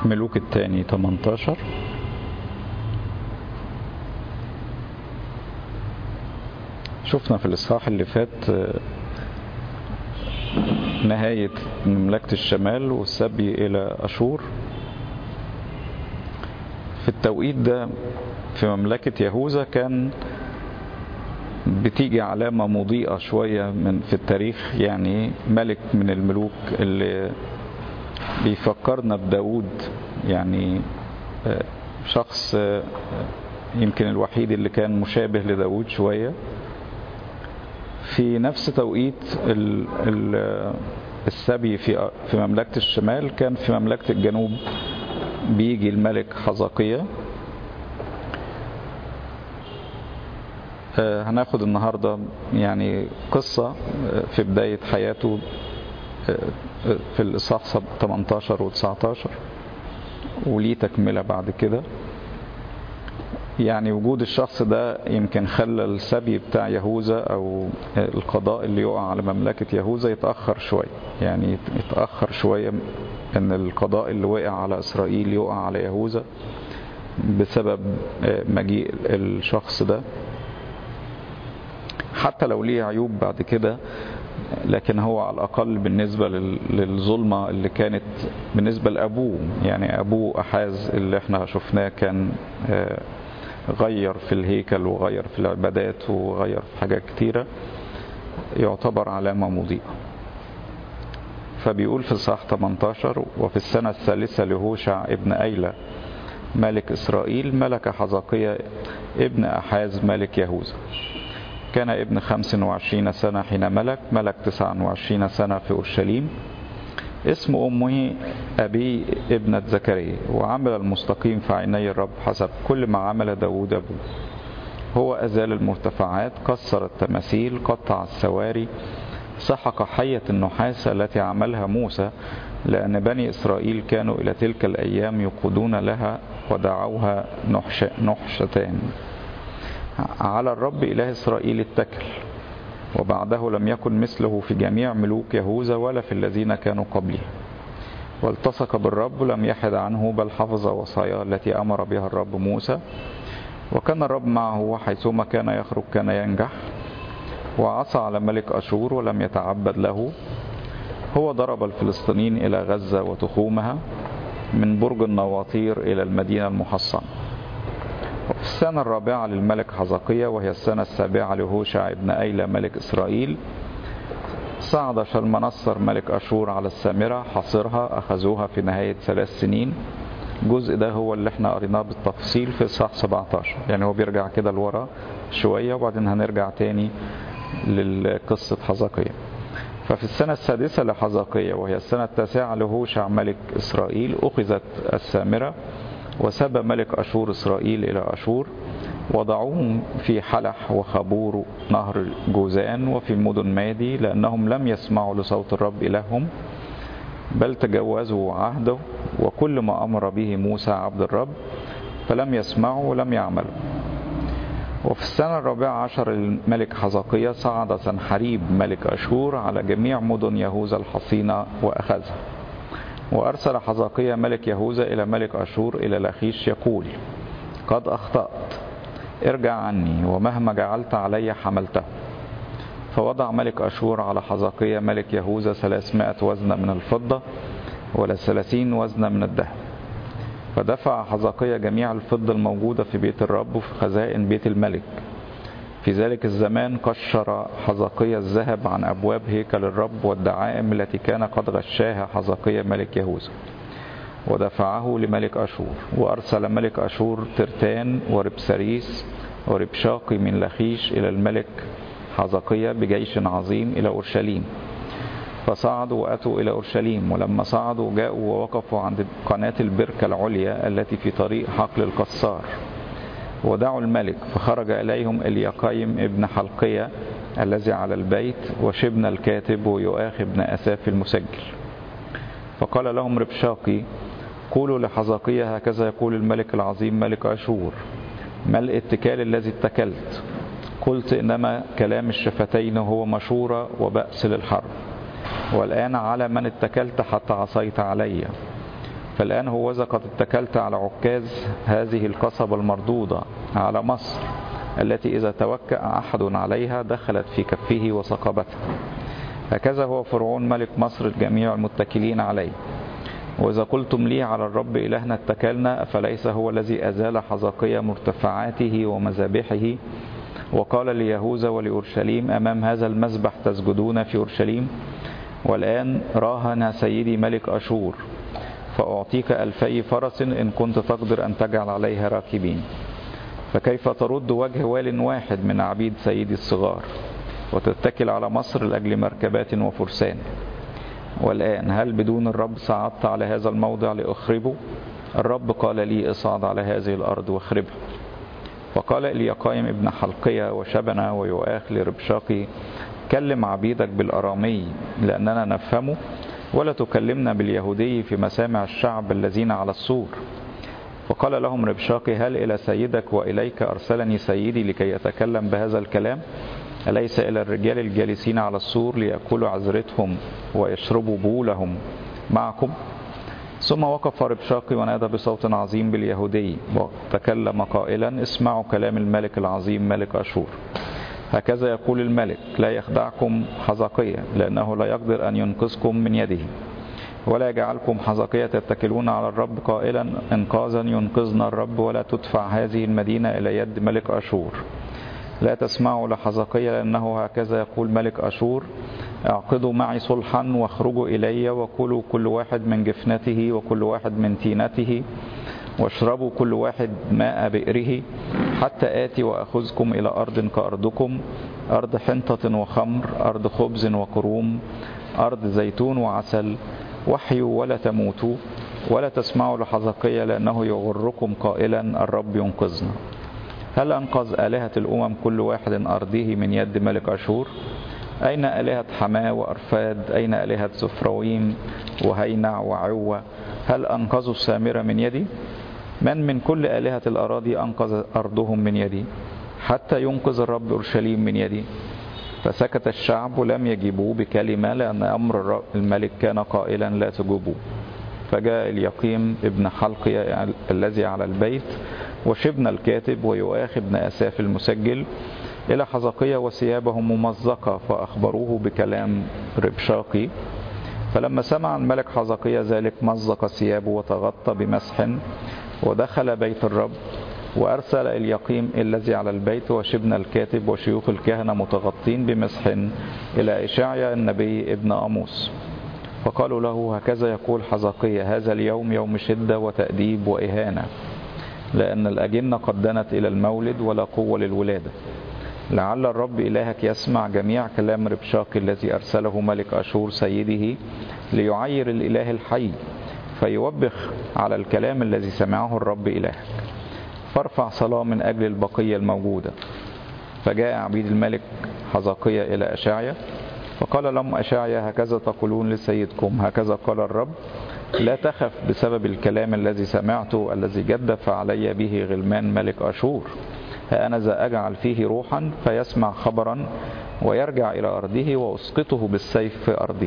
ملوك الثاني 18 شفنا في الإصحاح اللي فات نهاية مملكة الشمال والسبي إلى أشور في التوقيت ده في مملكة يهوذا كان بتيجي علامة مضيئة شوية من في التاريخ يعني ملك من الملوك اللي بيفكرنا بداود يعني شخص يمكن الوحيد اللي كان مشابه لداود شوية في نفس توقيت السبي في في مملكة الشمال كان في مملكة الجنوب بيجي الملك حزقية هناخد النهاردة يعني قصة في بداية حياته في الإصحاح 18 و 19 وليه تكملة بعد كده يعني وجود الشخص ده يمكن خلى السبي بتاع يهوذا او القضاء اللي يقع على مملكة يهوذا يتأخر شوية يعني يتأخر شوية ان القضاء اللي وقع على اسرائيل يقع على يهوذا بسبب مجيء الشخص ده حتى لو ليه عيوب بعد كده لكن هو على الأقل بالنسبة للظلمة اللي كانت بالنسبة لأبوه يعني أبوه أحاز اللي احنا شفناه كان غير في الهيكل وغير في العبادات وغير في حاجات كتيرة يعتبر علامة مضيئة فبيقول في الصح 18 وفي السنة الثالثة لهوشع ابن أيلة ملك إسرائيل ملك حزقية ابن أحاز ملك يهوذا كان ابن خمس وعشرين سنة حين ملك ملك تسعة وعشرين سنة في أورشليم اسم أمه أبي ابنة زكريا وعمل المستقيم في عيني الرب حسب كل ما عمل داود أبوه هو أزال المرتفعات كسر التماثيل قطع السواري سحق حية النحاس التي عملها موسى لأن بني إسرائيل كانوا إلى تلك الأيام يقودون لها ودعوها نحش نحشتان على الرب إله إسرائيل اتكل وبعده لم يكن مثله في جميع ملوك يهوذا ولا في الذين كانوا قبله والتصق بالرب لم يحد عنه بل حفظ وصاياه التي أمر بها الرب موسى وكان الرب معه وحيثما كان يخرج كان ينجح وعصى على ملك أشور ولم يتعبد له هو ضرب الفلسطينيين إلى غزة وتخومها من برج النواطير إلى المدينة المحصنة وفي السنة الرابعة للملك حزقية وهي السنة السابعة لهوشع ابن أيلة ملك إسرائيل صعد شلمنصر ملك أشور على السامرة حاصرها أخذوها في نهاية ثلاث سنين الجزء ده هو اللي احنا قريناه بالتفصيل في الصح 17 يعني هو بيرجع كده لورا شوية وبعدين هنرجع تاني لقصة حزقية ففي السنة السادسة لحزقية وهي السنة التاسعة لهوشع ملك إسرائيل أخذت السامرة وسب ملك أشور إسرائيل إلى أشور وضعوهم في حلح وخبور نهر جوزان وفي مدن مادي لأنهم لم يسمعوا لصوت الرب إلههم بل تجاوزوا عهده وكل ما أمر به موسى عبد الرب فلم يسمعوا ولم يعملوا وفي السنة الرابعة عشر الملك حزقية صعد سنحريب ملك أشور على جميع مدن يهوذا الحصينة وأخذها وأرسل حزقية ملك يهوذا إلى ملك أشور إلى لخيش يقول قد أخطأت ارجع عني ومهما جعلت علي حملته فوضع ملك أشور على حزقية ملك يهوذا ثلاثمائة وزنة من الفضة ولا ثلاثين وزنة من الذهب فدفع حزقية جميع الفضة الموجودة في بيت الرب وفي خزائن بيت الملك في ذلك الزمان قشر حزقية الذهب عن أبواب هيكل الرب والدعائم التي كان قد غشاها حزقية ملك يهوذا ودفعه لملك أشور وأرسل ملك أشور ترتان وربسريس وربشاقي من لخيش إلى الملك حزقية بجيش عظيم إلى أورشليم فصعدوا وأتوا إلى أورشليم ولما صعدوا جاءوا ووقفوا عند قناة البركة العليا التي في طريق حقل القصار ودعوا الملك فخرج إليهم اليقايم ابن حلقية الذي على البيت وشبن الكاتب ويؤاخ ابن أساف المسجل فقال لهم ربشاقي قولوا لحزقية هكذا يقول الملك العظيم ملك أشور ما الاتكال الذي اتكلت قلت إنما كلام الشفتين هو مشورة وبأس للحرب والآن على من اتكلت حتى عصيت علي فالآن هوذا قد اتكلت على عكاز هذه القصبة المردودة على مصر التي إذا توكأ أحد عليها دخلت في كفه وسقبتها هكذا هو فرعون ملك مصر الجميع المتكلين عليه وإذا قلتم لي على الرب إلهنا اتكلنا أفليس هو الذي أزال حزقية مرتفعاته ومذابحه وقال ليهوذا ولأورشليم أمام هذا المذبح تسجدون في أورشليم والآن راهن سيدي ملك أشور فأعطيك ألفي فرس إن كنت تقدر أن تجعل عليها راكبين فكيف ترد وجه وال واحد من عبيد سيدي الصغار وتتكل على مصر لأجل مركبات وفرسان والآن هل بدون الرب صعدت على هذا الموضع لأخربه الرب قال لي اصعد على هذه الأرض واخربها وقال إليقايم ابن حلقية وشبنا ويؤاخ لربشاقي كلم عبيدك بالأرامي لأننا نفهمه ولا تكلمنا باليهودي في مسامع الشعب الذين على السور فقال لهم ربشاقي هل إلى سيدك وإليك أرسلني سيدي لكي يتكلم بهذا الكلام أليس إلى الرجال الجالسين على السور ليأكلوا عذرتهم ويشربوا بولهم معكم ثم وقف ربشاقي ونادى بصوت عظيم باليهودي وتكلم قائلا اسمعوا كلام الملك العظيم ملك أشور هكذا يقول الملك لا يخدعكم حزقية لأنه لا يقدر أن ينقذكم من يده ولا يجعلكم حزقية تتكلون على الرب قائلا إنقاذا ينقذنا الرب ولا تدفع هذه المدينة إلى يد ملك أشور لا تسمعوا لحزقية لأنه هكذا يقول ملك أشور اعقدوا معي صلحا واخرجوا إلي وكلوا كل واحد من جفنته وكل واحد من تينته واشربوا كل واحد ماء بئره حتى آتي وأخذكم إلى أرض كأرضكم أرض حنطة وخمر أرض خبز وكروم أرض زيتون وعسل وحيوا ولا تموتوا ولا تسمعوا لحزقية لأنه يغركم قائلا الرب ينقذنا هل أنقذ آلهة الأمم كل واحد أرضه من يد ملك أشور أين آلهة حماة وأرفاد أين آلهة سفرويم وهينع وعوة هل أنقذوا السامرة من يدي من من كل آلهة الأراضي أنقذ أرضهم من يدي حتى ينقذ الرب أورشليم من يدي فسكت الشعب ولم يجيبوه بكلمة لأن أمر الملك كان قائلا لا تجيبوه فجاء اليقيم ابن حلقية الذي على البيت وشبن الكاتب ويؤاخ ابن أساف المسجل إلى حزقية وثيابه ممزقة فأخبروه بكلام ربشاقي فلما سمع الملك حزقية ذلك مزق ثيابه وتغطى بمسح ودخل بيت الرب وأرسل اليقيم الذي على البيت وشبن الكاتب وشيوخ الكهنة متغطين بمسح إلى إشعيا النبي ابن أموس فقالوا له هكذا يقول حزقية هذا اليوم يوم شدة وتأديب وإهانة لأن الأجنة قد دنت إلى المولد ولا قوة للولادة لعل الرب إلهك يسمع جميع كلام ربشاقي الذي أرسله ملك أشور سيده ليعير الإله الحي فيوبخ على الكلام الذي سمعه الرب إلهك فارفع صلاة من أجل البقية الموجودة فجاء عبيد الملك حزقية إلى أشعيا فقال لهم أشعيا هكذا تقولون لسيدكم هكذا قال الرب لا تخف بسبب الكلام الذي سمعته الذي جدف علي به غلمان ملك أشور أنا ذا أجعل فيه روحا فيسمع خبرا ويرجع إلى أرضه وأسقطه بالسيف في أرضه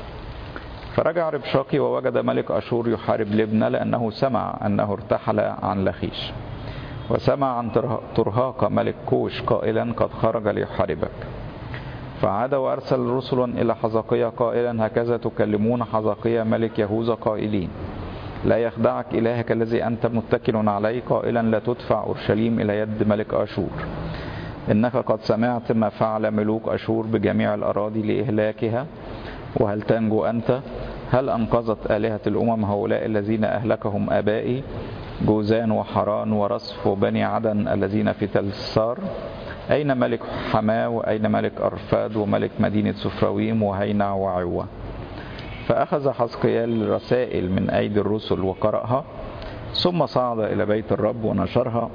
فرجع ربشاقي ووجد ملك أشور يحارب لبنى لأنه سمع أنه ارتحل عن لخيش وسمع عن ترهاق ملك كوش قائلا قد خرج ليحاربك فعاد وأرسل رسلا إلى حزقية قائلا هكذا تكلمون حزقية ملك يهوذا قائلين لا يخدعك إلهك الذي أنت متكل عليه قائلا لا تدفع أورشليم إلى يد ملك أشور إنك قد سمعت ما فعل ملوك أشور بجميع الأراضي لإهلاكها وهل تنجو أنت هل أنقذت آلهة الأمم هؤلاء الذين أهلكهم آبائي جوزان وحران ورصف وبني عدن الذين في تلسار أين ملك حماه وأين ملك أرفاد وملك مدينة سفراويم وهينع وعوة فأخذ حزقيال الرسائل من أيدي الرسل وقرأها ثم صعد إلى بيت الرب ونشرها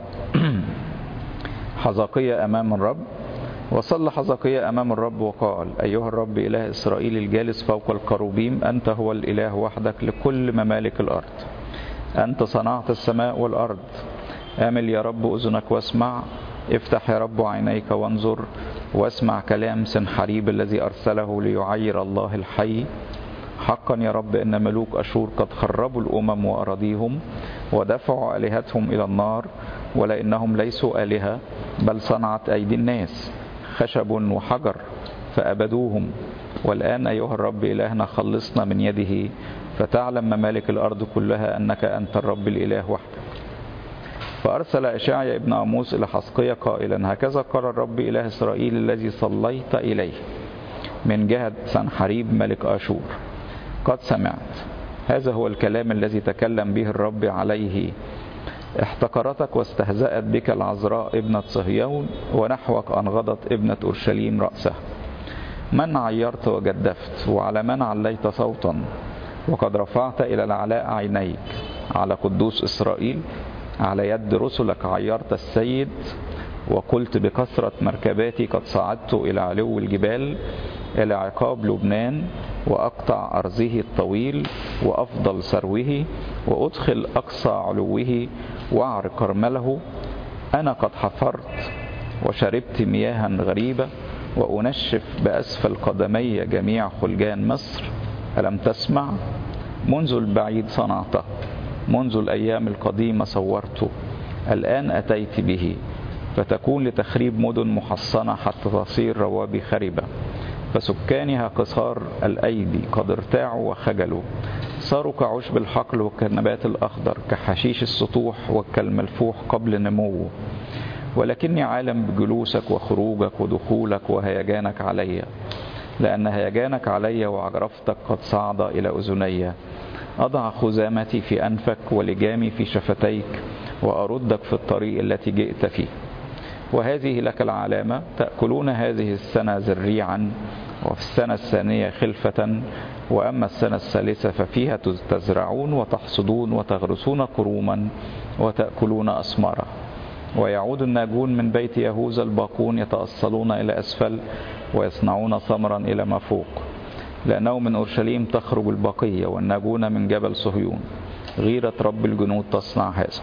حزقية أمام الرب وصلى حزقية أمام الرب وقال أيها الرب إله إسرائيل الجالس فوق الكروبيم أنت هو الإله وحدك لكل ممالك الأرض أنت صنعت السماء والأرض آمل يا رب أذنك واسمع افتح يا رب عينيك وانظر واسمع كلام سنحريب الذي أرسله ليعير الله الحي حقا يا رب إن ملوك أشور قد خربوا الأمم وأراضيهم ودفعوا آلهتهم إلى النار ولأنهم ليسوا آلهة بل صنعت أيدي الناس خشب وحجر فأبدوهم والآن أيها الرب إلهنا خلصنا من يده فتعلم ممالك الأرض كلها أنك أنت الرب الإله وحدك فأرسل إشعيا ابن أموس إلى حسقية قائلا هكذا قال الرب إله إسرائيل الذي صليت إليه من جهة سنحريب ملك آشور قد سمعت هذا هو الكلام الذي تكلم به الرب عليه احتقرتك واستهزأت بك العذراء ابنة صهيون ونحوك أنغضت ابنة أورشليم رأسها من عيرت وجدفت وعلى من عليت صوتا وقد رفعت إلى العلاء عينيك على قدوس إسرائيل على يد رسلك عيرت السيد وقلت بكثرة مركباتي قد صعدت إلى علو الجبال إلى عقاب لبنان وأقطع أرزه الطويل وأفضل سروه وأدخل أقصى علوه وعر كرمله أنا قد حفرت وشربت مياها غريبة وأنشف بأسفل قدمي جميع خلجان مصر ألم تسمع منذ البعيد صنعته منذ الأيام القديمة صورته الآن أتيت به فتكون لتخريب مدن محصنة حتى تصير روابي خربة فسكانها قصار الأيدي قد ارتاعوا وخجلوا صاروا كعشب الحقل وكالنبات الأخضر كحشيش السطوح وكالملفوح قبل نموه ولكني عالم بجلوسك وخروجك ودخولك وهيجانك علي لأن هيجانك علي وعجرفتك قد صعد إلى أذني أضع خزامتي في أنفك ولجامي في شفتيك وأردك في الطريق التي جئت فيه وهذه لك العلامة تأكلون هذه السنة زريعا وفي السنة الثانية خلفة وأما السنة الثالثة ففيها تزرعون وتحصدون وتغرسون كروما وتأكلون أسمارا ويعود الناجون من بيت يهوذا الباقون يتأصلون إلى أسفل ويصنعون ثمرا إلى ما فوق لأنه من أورشليم تخرج البقية والناجون من جبل صهيون غيرة رب الجنود تصنع هذا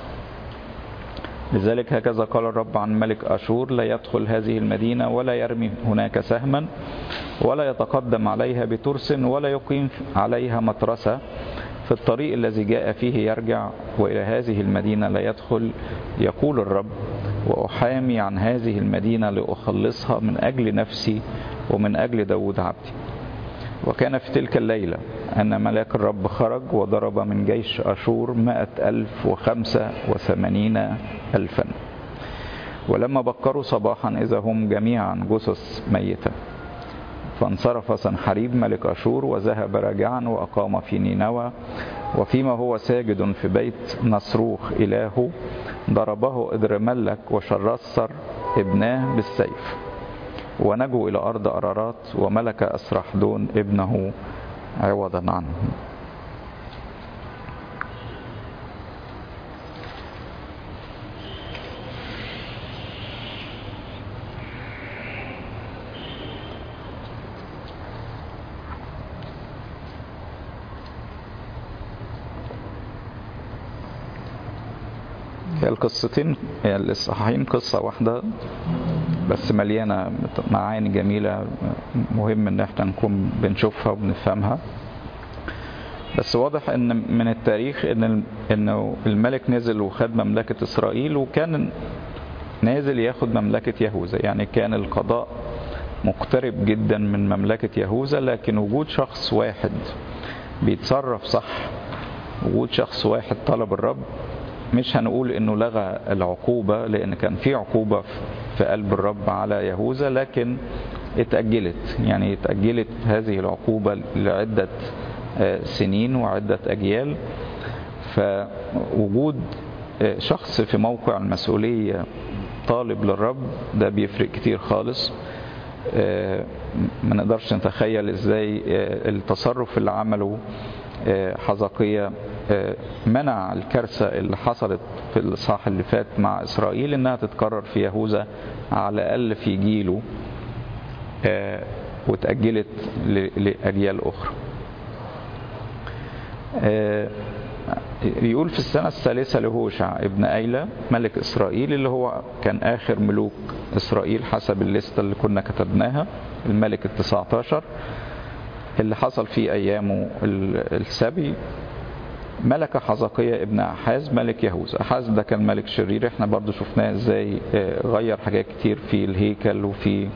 لذلك هكذا قال الرب عن ملك أشور لا يدخل هذه المدينة ولا يرمي هناك سهما ولا يتقدم عليها بترس ولا يقيم عليها مترسة في الطريق الذي جاء فيه يرجع وإلى هذه المدينة لا يدخل يقول الرب وأحامي عن هذه المدينة لأخلصها من أجل نفسي ومن أجل داود عبدي وكان في تلك الليلة أن ملاك الرب خرج وضرب من جيش أشور مائة ألف وخمسة وثمانين ألفا ولما بكروا صباحا إذا هم جميعا جثث ميتة فانصرف سنحريب ملك أشور وذهب راجعا وأقام في نينوى وفيما هو ساجد في بيت نصروخ إلهه ضربه إدرملك وشرسر ابناه بالسيف ونجوا إلى أرض أرارات وملك أسرحدون ابنه عوضا عنه هي القصتين هي الإصحاحين قصة واحدة بس مليانة معاني جميلة مهم ان احنا نكون بنشوفها وبنفهمها بس واضح ان من التاريخ ان انه الملك نزل وخد مملكة اسرائيل وكان نازل ياخد مملكة يهوذا يعني كان القضاء مقترب جدا من مملكة يهوذا لكن وجود شخص واحد بيتصرف صح وجود شخص واحد طلب الرب مش هنقول انه لغى العقوبة لان كان في عقوبة في قلب الرب على يهوذا لكن اتأجلت يعني اتأجلت هذه العقوبة لعدة سنين وعدة أجيال فوجود شخص في موقع المسؤولية طالب للرب ده بيفرق كتير خالص ما نقدرش نتخيل ازاي التصرف اللي عمله حزقية منع الكارثة اللي حصلت في الإصحاح اللي فات مع إسرائيل إنها تتكرر في يهوذا على الأقل في جيله وتأجلت لأجيال أخرى يقول في السنة الثالثة لهوشع ابن أيلة ملك إسرائيل اللي هو كان آخر ملوك إسرائيل حسب الليستة اللي كنا كتبناها الملك التسعة عشر اللي حصل في أيامه السبي ملك حزقية ابن أحاز ملك يهوذا أحاز ده كان ملك شرير احنا برضو شفناه ازاي غير حاجات كتير في الهيكل وفي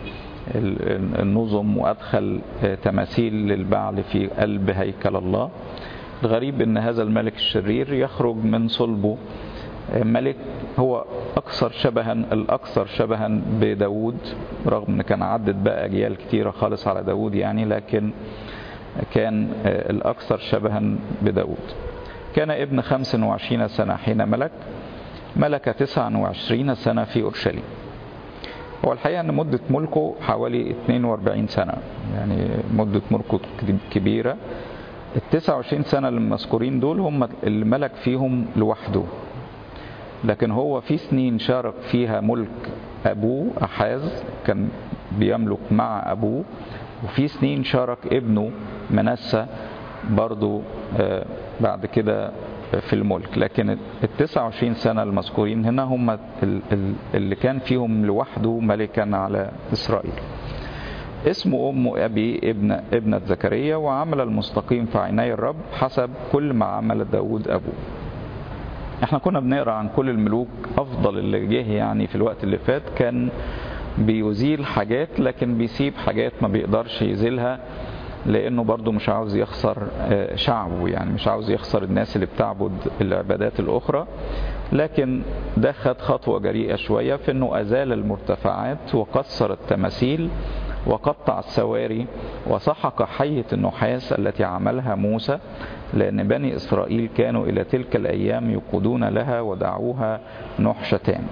النظم وأدخل تماثيل للبعل في قلب هيكل الله الغريب ان هذا الملك الشرير يخرج من صلبه ملك هو أكثر شبها الأكثر شبها بداود رغم ان كان عدت بقى أجيال كتيرة خالص على داود يعني لكن كان الأكثر شبها بداود كان ابن 25 سنة حين ملك ملك 29 سنة في أورشليم هو الحقيقة أن مدة ملكه حوالي 42 سنة يعني مدة ملكه كبيرة ال 29 سنة المذكورين دول هم اللي ملك فيهم لوحده لكن هو في سنين شارك فيها ملك أبوه أحاز كان بيملك مع أبوه وفي سنين شارك ابنه منسى برضو بعد كده في الملك لكن ال 29 سنة المذكورين هنا هم اللي كان فيهم لوحده ملكا على إسرائيل اسم أم أبي ابن ابنة زكريا وعمل المستقيم في عيني الرب حسب كل ما عمل داود أبوه احنا كنا بنقرا عن كل الملوك افضل اللي جه يعني في الوقت اللي فات كان بيزيل حاجات لكن بيسيب حاجات ما بيقدرش يزيلها لانه برضه مش عاوز يخسر شعبه يعني مش عاوز يخسر الناس اللي بتعبد العبادات الاخرى لكن ده خد خطوه جريئه شويه في انه ازال المرتفعات وكسر التماثيل وقطع السواري وسحق حية النحاس التي عملها موسى لأن بني إسرائيل كانوا إلى تلك الأيام يقودون لها ودعوها نحشتان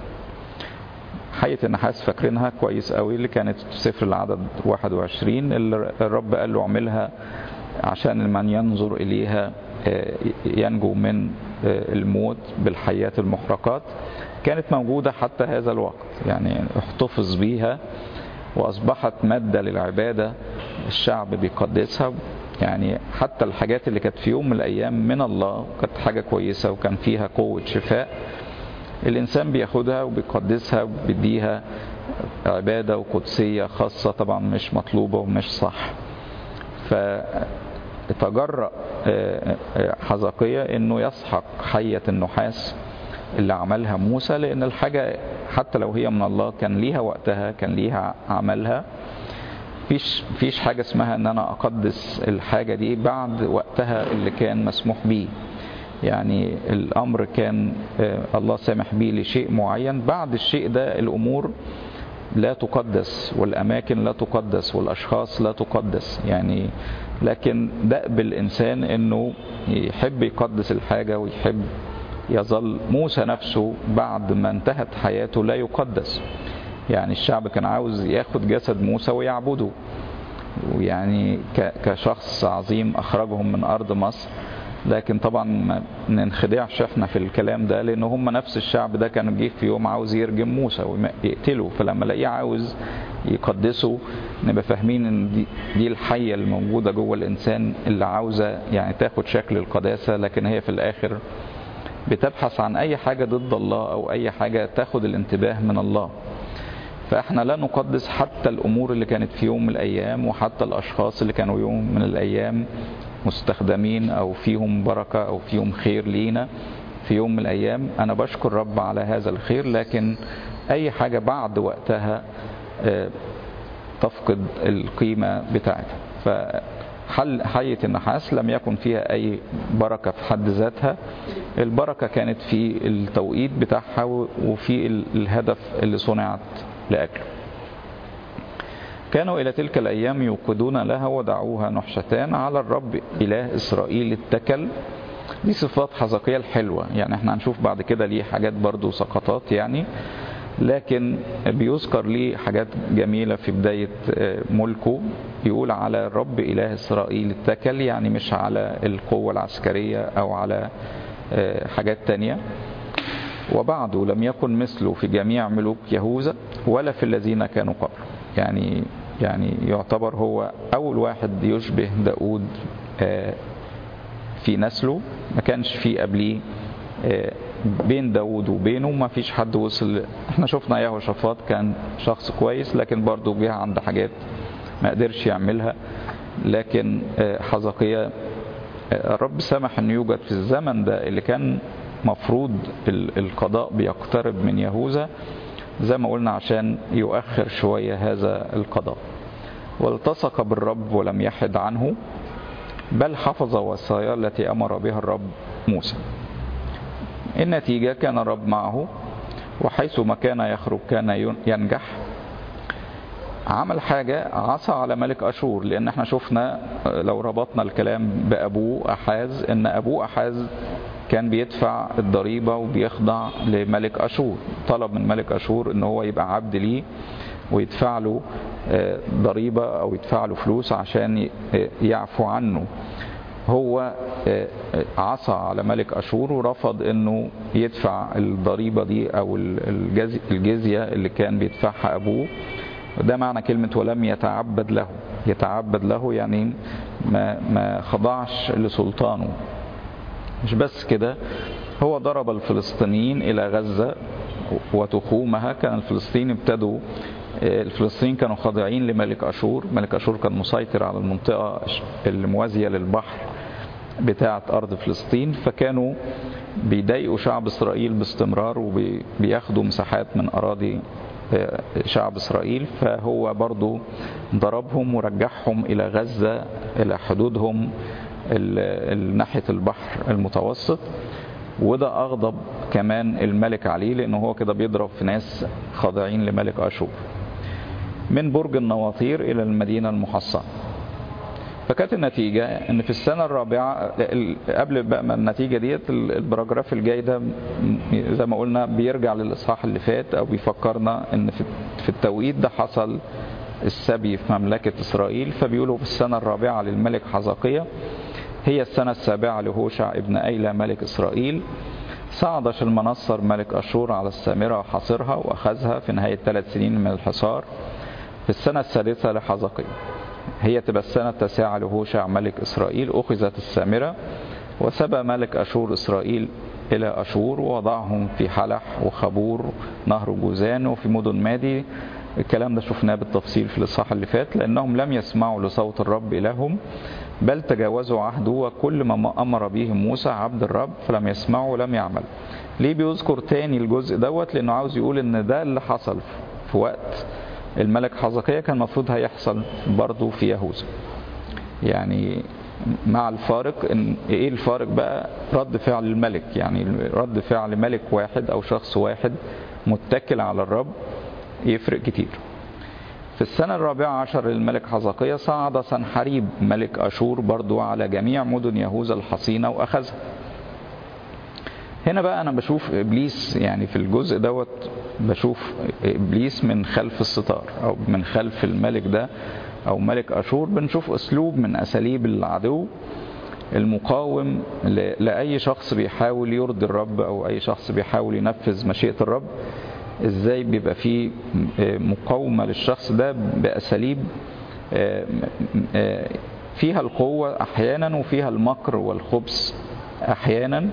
حية النحاس فاكرينها كويس قوي اللي كانت في سفر العدد 21 اللي الرب قال له اعملها عشان من ينظر إليها ينجو من الموت بالحيات المحرقات كانت موجودة حتى هذا الوقت يعني احتفظ بيها وأصبحت مادة للعبادة الشعب بيقدسها يعني حتى الحاجات اللي كانت في يوم من الأيام من الله كانت حاجة كويسة وكان فيها قوة شفاء الإنسان بياخدها وبيقدسها وبيديها عبادة وقدسية خاصة طبعا مش مطلوبة ومش صح فتجرأ حزقية انه يسحق حية النحاس اللي عملها موسى لان الحاجة حتى لو هي من الله كان ليها وقتها كان ليها عملها فيش فيش حاجة اسمها ان انا اقدس الحاجة دي بعد وقتها اللي كان مسموح بيه يعني الامر كان الله سامح بيه لشيء معين بعد الشيء ده الامور لا تقدس والاماكن لا تقدس والاشخاص لا تقدس يعني لكن دأب الانسان انه يحب يقدس الحاجه ويحب يظل موسى نفسه بعد ما انتهت حياته لا يقدس يعني الشعب كان عاوز ياخد جسد موسى ويعبده ويعني كشخص عظيم اخرجهم من ارض مصر لكن طبعا ما ننخدعش احنا في الكلام ده لان هم نفس الشعب ده كانوا جه في يوم عاوز يرجم موسى ويقتله فلما الاقيه عاوز يقدسه نبقى فاهمين ان دي, دي الحيه الموجوده جوه الانسان اللي عاوزه يعني تاخد شكل القداسه لكن هي في الاخر بتبحث عن اي حاجه ضد الله او اي حاجه تاخد الانتباه من الله فاحنا لا نقدس حتى الامور اللي كانت في يوم من الايام وحتى الاشخاص اللي كانوا يوم من الايام مستخدمين او فيهم بركه او فيهم خير لينا في يوم من الايام انا بشكر رب على هذا الخير لكن اي حاجه بعد وقتها تفقد القيمه بتاعتها فحل حية النحاس لم يكن فيها أي بركة في حد ذاتها البركة كانت في التوقيت بتاعها وفي الهدف اللي صنعت لأجله كانوا إلى تلك الأيام يوقدون لها ودعوها نحشتان على الرب إله إسرائيل اتكل دي صفات حزقية الحلوة يعني احنا هنشوف بعد كده ليه حاجات برضو سقطات يعني لكن بيذكر ليه حاجات جميلة في بداية ملكه يقول على الرب إله إسرائيل اتكل يعني مش على القوة العسكرية أو على حاجات تانية وبعده لم يكن مثله في جميع ملوك يهوذا ولا في الذين كانوا قبله يعني يعني يعتبر هو أول واحد يشبه داود في نسله ما كانش في قبليه بين داود وبينه ما فيش حد وصل احنا شفنا يهوشافاط كان شخص كويس لكن برضه جه عند حاجات ما قدرش يعملها لكن حزقية الرب سمح أن يوجد في الزمن ده اللي كان مفروض القضاء بيقترب من يهوذا زي ما قلنا عشان يؤخر شوية هذا القضاء والتصق بالرب ولم يحد عنه بل حفظ وصايا التي أمر بها الرب موسى النتيجة كان الرب معه وحيث ما كان يخرج كان ينجح عمل حاجة عصى على ملك أشور لأن احنا شفنا لو ربطنا الكلام بأبوه أحاز إن أبوه أحاز كان بيدفع الضريبة وبيخضع لملك أشور طلب من ملك أشور إن هو يبقى عبد ليه ويدفع له ضريبة أو يدفع له فلوس عشان يعفو عنه هو عصى على ملك أشور ورفض أنه يدفع الضريبة دي أو الجزية اللي كان بيدفعها أبوه ده معنى كلمة ولم يتعبد له يتعبد له يعني ما, ما خضعش لسلطانه مش بس كده هو ضرب الفلسطينيين إلى غزة وتخومها كان الفلسطينيين ابتدوا الفلسطينيين كانوا خاضعين لملك أشور ملك أشور كان مسيطر على المنطقة الموازية للبحر بتاعة أرض فلسطين فكانوا بيضايقوا شعب إسرائيل باستمرار وبياخدوا مساحات من أراضي شعب إسرائيل فهو برضو ضربهم ورجعهم إلى غزة إلى حدودهم ناحية البحر المتوسط وده أغضب كمان الملك عليه لأنه هو كده بيضرب في ناس خاضعين لملك أشور من برج النواطير إلى المدينة المحصنة فكانت النتيجة ان في السنة الرابعة قبل بقى ما النتيجة ديت البراجراف الجاي ده زي ما قلنا بيرجع للإصحاح اللي فات أو بيفكرنا ان في التوقيت ده حصل السبي في مملكة إسرائيل فبيقولوا في السنة الرابعة للملك حزقية هي السنة السابعة لهوشع ابن أيلة ملك إسرائيل صعد شلمنصر ملك أشور على السامرة وحاصرها وأخذها في نهاية ثلاث سنين من الحصار في السنة السادسة لحزقية هي تبقى السنة التاسعة لهوشع ملك إسرائيل أخذت السامرة وسبى ملك أشور إسرائيل إلى أشور ووضعهم في حلح وخبور نهر جوزان وفي مدن مادي الكلام ده شفناه بالتفصيل في الإصحاح اللي فات لأنهم لم يسمعوا لصوت الرب إلههم بل تجاوزوا عهده وكل ما أمر به موسى عبد الرب فلم يسمعوا ولم يعمل ليه بيذكر تاني الجزء دوت لأنه عاوز يقول إن ده اللي حصل في وقت الملك حزقية كان المفروض هيحصل برضه في يهوذا يعني مع الفارق ان ايه الفارق بقى رد فعل الملك يعني رد فعل ملك واحد او شخص واحد متكل على الرب يفرق كتير في السنة الرابعة عشر للملك حزقية صعد سنحريب ملك أشور برضو على جميع مدن يهوذا الحصينة وأخذها هنا بقى أنا بشوف إبليس يعني في الجزء دوت بشوف إبليس من خلف الستار أو من خلف الملك ده أو ملك أشور بنشوف أسلوب من أساليب العدو المقاوم لأي شخص بيحاول يرضي الرب أو أي شخص بيحاول ينفذ مشيئة الرب ازاي بيبقى في مقاومة للشخص ده بأساليب فيها القوة أحيانا وفيها المكر والخبث أحيانا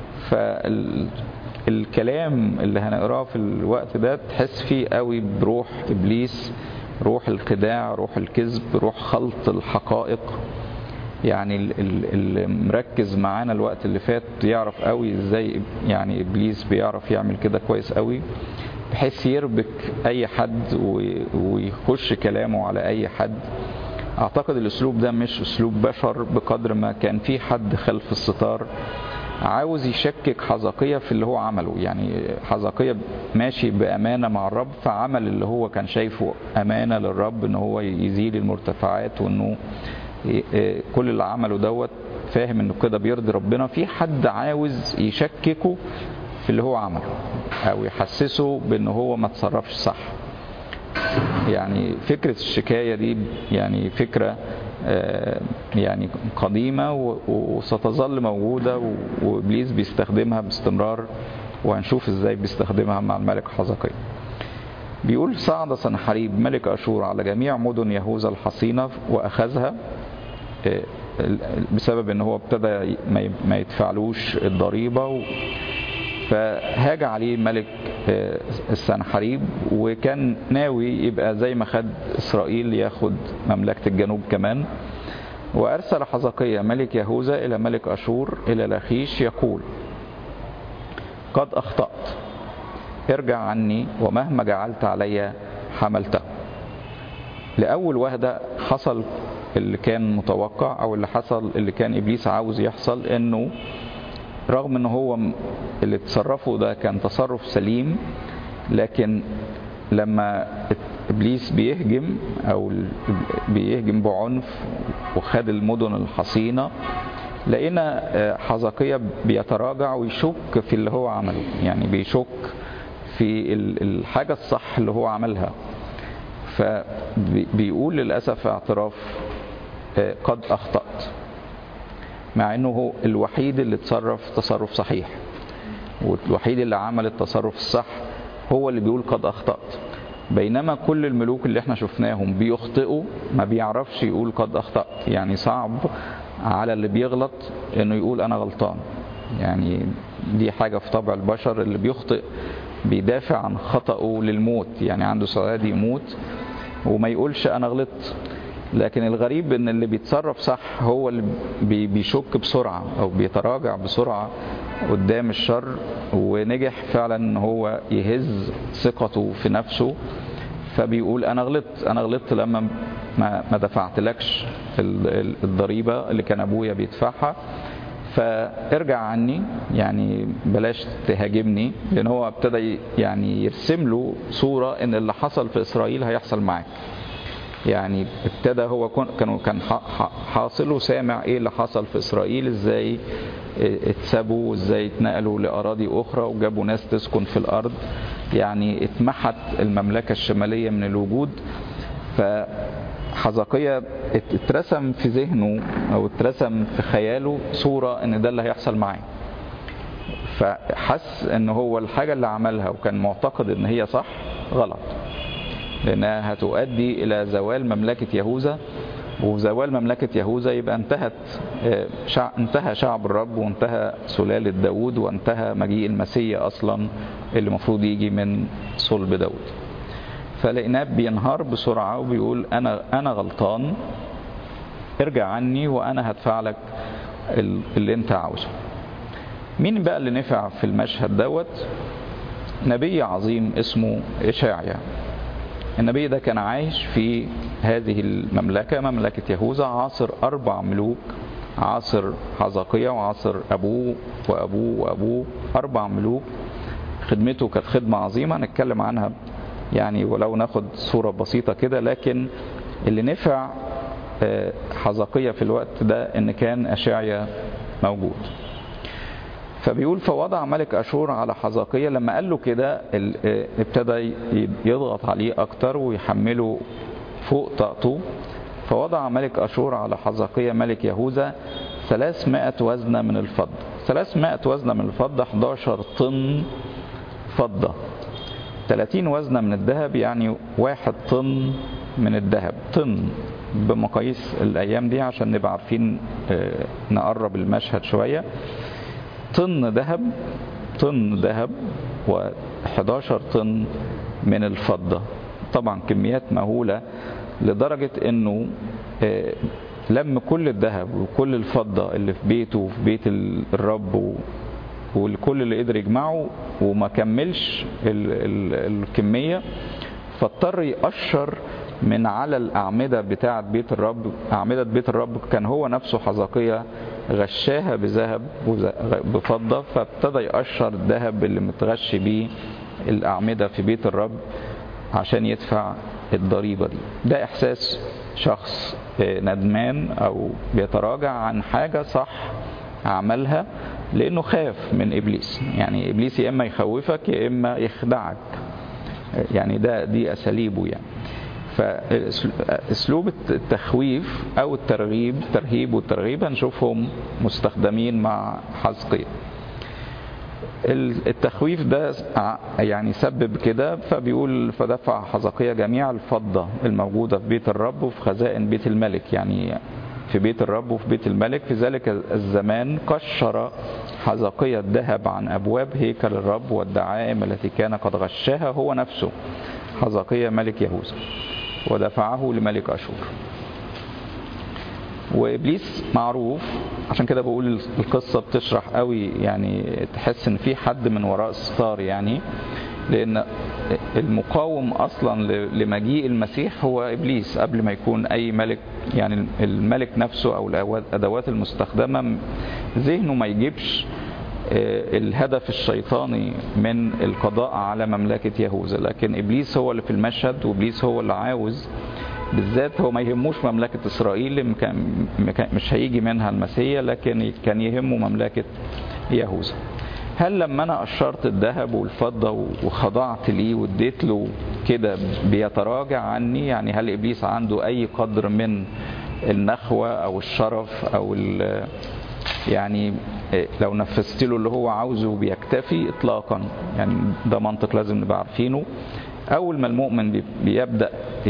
فالكلام اللي هنقراه في الوقت ده تحس فيه قوي بروح إبليس روح الخداع روح الكذب روح خلط الحقائق يعني اللي مركز معانا الوقت اللي فات يعرف قوي ازاي يعني ابليس بيعرف يعمل كده كويس قوي بحيث يربك اي حد ويخش كلامه على اي حد اعتقد الاسلوب ده مش اسلوب بشر بقدر ما كان في حد خلف الستار عاوز يشكك حزقية في اللي هو عمله يعني حزقية ماشي بأمانة مع الرب فعمل اللي هو كان شايفه أمانة للرب ان هو يزيل المرتفعات وانه كل اللي عمله دوت فاهم انه كده بيرضي ربنا في حد عاوز يشككه في اللي هو عمله او يحسسه بان هو ما تصرفش صح يعني فكرة الشكاية دي يعني فكرة يعني قديمة وستظل موجودة وإبليس بيستخدمها باستمرار وهنشوف ازاي بيستخدمها مع الملك حزقية بيقول صعد سنحريب ملك أشور على جميع مدن يهوذا الحصينة وأخذها بسبب ان هو ابتدى ما يدفعلوش الضريبة فهاج عليه ملك السنحريب وكان ناوي يبقى زي ما خد إسرائيل ياخد مملكة الجنوب كمان وأرسل حزقية ملك يهوذا إلى ملك أشور إلى لخيش يقول قد أخطأت ارجع عني ومهما جعلت علي حملته لأول وهدة حصل اللي كان متوقع أو اللي حصل اللي كان إبليس عاوز يحصل إنه رغم إن هو اللي تصرفه ده كان تصرف سليم لكن لما ابليس بيهجم او بيهجم بعنف وخد المدن الحصينه لقينا حزقية بيتراجع ويشك في اللي هو عمله يعني بيشك في الحاجة الصح اللي هو عملها فبيقول للأسف اعتراف قد أخطأت مع أنه هو الوحيد اللي تصرف تصرف صحيح والوحيد اللي عمل التصرف الصح هو اللي بيقول قد أخطأت بينما كل الملوك اللي احنا شفناهم بيخطئوا ما بيعرفش يقول قد أخطأت يعني صعب على اللي بيغلط انه يقول انا غلطان يعني دي حاجة في طبع البشر اللي بيخطئ بيدافع عن خطأه للموت يعني عنده سعادة يموت وما يقولش انا غلطت لكن الغريب ان اللي بيتصرف صح هو اللي بيشك بسرعة او بيتراجع بسرعة قدام الشر ونجح فعلا ان هو يهز ثقته في نفسه فبيقول انا غلطت انا غلطت لما ما ما دفعتلكش الضريبه اللي كان ابويا بيدفعها فارجع عني يعني بلاش تهاجمني لان هو ابتدى يعني يرسم له صوره ان اللي حصل في اسرائيل هيحصل معاك يعني ابتدى هو كان كان حاصل وسامع ايه اللي حصل في اسرائيل ازاي اتسابوا وازاي اتنقلوا لاراضي اخرى وجابوا ناس تسكن في الارض يعني اتمحت المملكه الشماليه من الوجود فحزقية اترسم في ذهنه او اترسم في خياله صوره ان ده اللي هيحصل معاه فحس ان هو الحاجه اللي عملها وكان معتقد ان هي صح غلط لانها هتؤدي الى زوال مملكه يهوذا وزوال مملكة يهوذا يبقى انتهت شع... انتهى شعب الرب وانتهى سلالة داود وانتهى مجيء المسيح أصلا اللي المفروض يجي من صلب داود فلقيناه بينهار بسرعة وبيقول أنا أنا غلطان ارجع عني وأنا هدفع لك اللي أنت عاوزه مين بقى اللي نفع في المشهد دوت نبي عظيم اسمه إشاعيا النبي ده كان عايش في هذه المملكة مملكة يهوذا عاصر أربع ملوك عاصر حزقية وعاصر أبوه وأبوه وأبوه أربع ملوك خدمته كانت خدمة عظيمة نتكلم عنها يعني ولو ناخد صورة بسيطة كده لكن اللي نفع حزقية في الوقت ده إن كان أشعيا موجود فبيقول فوضع ملك أشور على حزقية لما قال له كده ابتدى يضغط عليه أكتر ويحمله فوق طاقته فوضع ملك أشور على حزقية ملك يهوذا 300 وزنة من الفضة 300 وزنة من الفضة 11 طن فضة 30 وزنة من الذهب يعني واحد طن من الذهب طن بمقاييس الأيام دي عشان نبقى عارفين نقرب المشهد شوية طن ذهب طن ذهب و11 طن من الفضة طبعا كميات مهولة لدرجة انه لم كل الذهب وكل الفضة اللي في بيته وفي بيت الرب والكل اللي قدر يجمعه وما كملش ال ال الكمية فاضطر يقشر من على الأعمدة بتاعة بيت الرب أعمدة بيت الرب كان هو نفسه حزقية غشاها بذهب بفضة فابتدى يقشر الذهب اللي متغش بيه الأعمدة في بيت الرب عشان يدفع الضريبة دي ده إحساس شخص ندمان أو بيتراجع عن حاجة صح عملها لأنه خاف من إبليس يعني إبليس يا إما يخوفك يا إما يخدعك يعني ده دي أساليبه يعني فاسلوب التخويف او الترغيب الترهيب والترغيب هنشوفهم مستخدمين مع حزقية التخويف ده يعني سبب كده فبيقول فدفع حزقية جميع الفضة الموجودة في بيت الرب وفي خزائن بيت الملك يعني في بيت الرب وفي بيت الملك في ذلك الزمان قشر حزقية الذهب عن أبواب هيكل الرب والدعائم التي كان قد غشاها هو نفسه حزقية ملك يهوذا ودفعه لملك أشور وابليس معروف عشان كده بقول القصه بتشرح قوي يعني تحس ان في حد من وراء الستار يعني لان المقاوم اصلا لمجيء المسيح هو ابليس قبل ما يكون اي ملك يعني الملك نفسه او الادوات المستخدمه ذهنه ما يجيبش الهدف الشيطاني من القضاء على مملكه يهوذا لكن ابليس هو اللي في المشهد وابليس هو اللي عاوز بالذات هو ما يهموش مملكة إسرائيل مش هيجي منها المسيح لكن كان يهمه مملكة يهوذا هل لما أنا أشرت الذهب والفضة وخضعت ليه واديت له كده بيتراجع عني يعني هل إبليس عنده أي قدر من النخوة أو الشرف أو يعني لو نفذت له اللي هو عاوزه بيكتفي إطلاقا يعني ده منطق لازم نبقى عارفينه أول ما المؤمن بيبدأ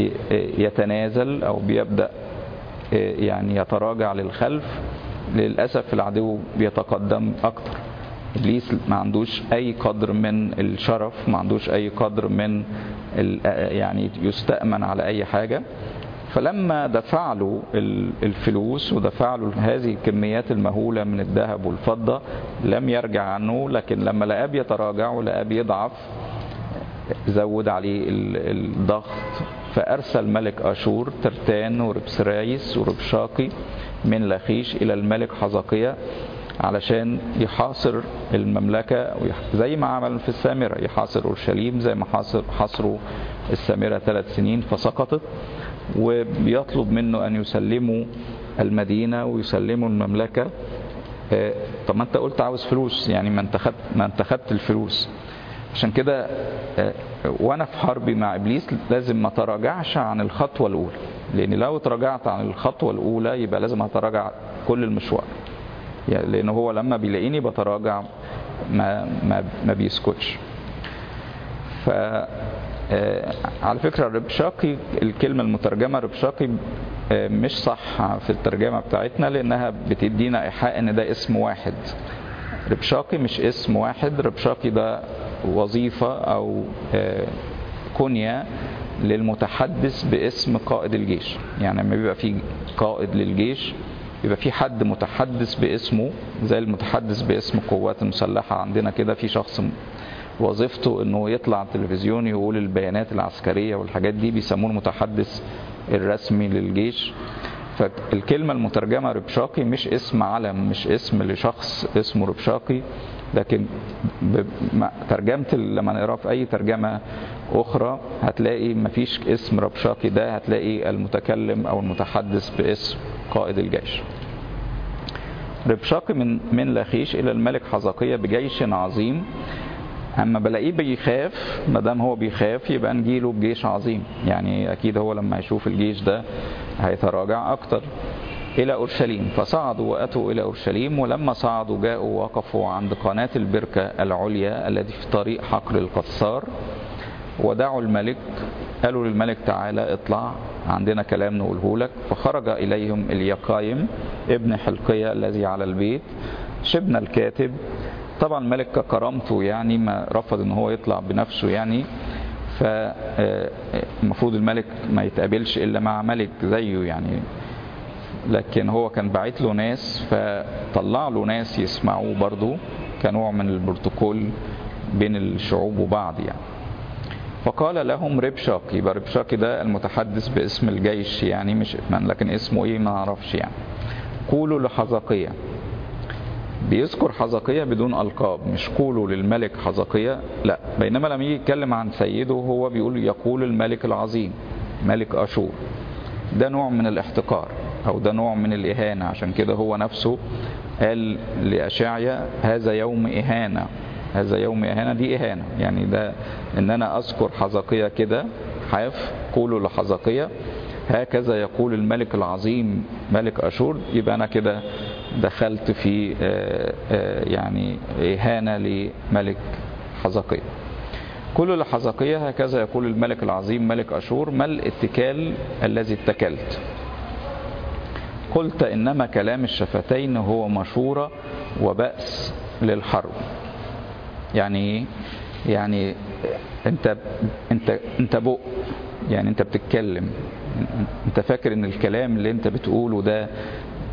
يتنازل أو بيبدأ يعني يتراجع للخلف للأسف العدو بيتقدم أكتر إبليس ما عندوش أي قدر من الشرف ما عندوش أي قدر من يعني يستأمن على أي حاجة فلما دفع له الفلوس ودفع له هذه الكميات المهولة من الذهب والفضة لم يرجع عنه لكن لما لقاه بيتراجع ولقاه بيضعف زود عليه الضغط فأرسل ملك أشور ترتان وربسرايس وربشاقي من لخيش إلى الملك حزقية علشان يحاصر المملكة زي ما عمل في السامرة يحاصر أورشليم زي ما حاصر حاصروا السامرة ثلاث سنين فسقطت وبيطلب منه أن يسلموا المدينة ويسلموا المملكة طب ما انت قلت عاوز فلوس يعني ما انت خدت ما انت خدت الفلوس عشان كده وانا في حربي مع ابليس لازم ما تراجعش عن الخطوه الاولى لان لو تراجعت عن الخطوه الاولى يبقى لازم اتراجع كل المشوار يعني لان هو لما بيلاقيني بتراجع ما ما ما بيسكتش ف على فكرة ربشاقي الكلمة المترجمة ربشاقي مش صح في الترجمة بتاعتنا لأنها بتدينا إيحاء إن ده اسم واحد ربشاقي مش اسم واحد ربشاقي ده وظيفة أو كنية للمتحدث باسم قائد الجيش يعني لما بيبقى في قائد للجيش يبقى في حد متحدث باسمه زي المتحدث باسم القوات المسلحة عندنا كده في شخص وظيفته انه يطلع على التلفزيون يقول البيانات العسكرية والحاجات دي بيسموه المتحدث الرسمي للجيش فالكلمة المترجمة ربشاقي مش اسم علم مش اسم لشخص اسمه ربشاقي لكن ترجمة لما نقراه في أي ترجمة أخرى هتلاقي مفيش اسم ربشاقي ده هتلاقي المتكلم أو المتحدث باسم قائد الجيش ربشاقي من من لخيش إلى الملك حزقية بجيش عظيم اما بلاقيه بيخاف ما دام هو بيخاف يبقى نجيله بجيش عظيم يعني اكيد هو لما يشوف الجيش ده هيتراجع اكتر الى اورشليم فصعدوا واتوا الى اورشليم ولما صعدوا جاءوا وقفوا عند قناه البركه العليا التي في طريق حقل القصار ودعوا الملك قالوا للملك تعالى اطلع عندنا كلام نقوله لك فخرج اليهم اليقايم ابن حلقيه الذي على البيت شبنا الكاتب طبعا الملك ككرامته يعني ما رفض ان هو يطلع بنفسه يعني فالمفروض الملك ما يتقابلش الا مع ملك زيه يعني لكن هو كان باعت له ناس فطلع له ناس يسمعوه برضه كنوع من البروتوكول بين الشعوب وبعض يعني فقال لهم ربشاقي يبقى ربشاقي ده المتحدث باسم الجيش يعني مش لكن اسمه ايه ما نعرفش يعني قولوا لحزقية بيذكر حزقية بدون ألقاب مش قولوا للملك حزقية لا بينما لما يجي يتكلم عن سيده هو بيقول يقول الملك العظيم ملك أشور ده نوع من الاحتقار أو ده نوع من الإهانة عشان كده هو نفسه قال لأشعيا هذا يوم إهانة هذا يوم إهانة دي إهانة يعني ده إن أنا أذكر حزقية كده حاف قولوا لحزقية هكذا يقول الملك العظيم ملك أشور يبقى أنا كده دخلت في يعني إهانة لملك حزقية كل لحزقية هكذا يقول الملك العظيم ملك أشور ما الاتكال الذي اتكلت قلت إنما كلام الشفتين هو مشورة وبأس للحرب يعني يعني انت انت انت بق يعني انت بتتكلم انت فاكر ان الكلام اللي انت بتقوله ده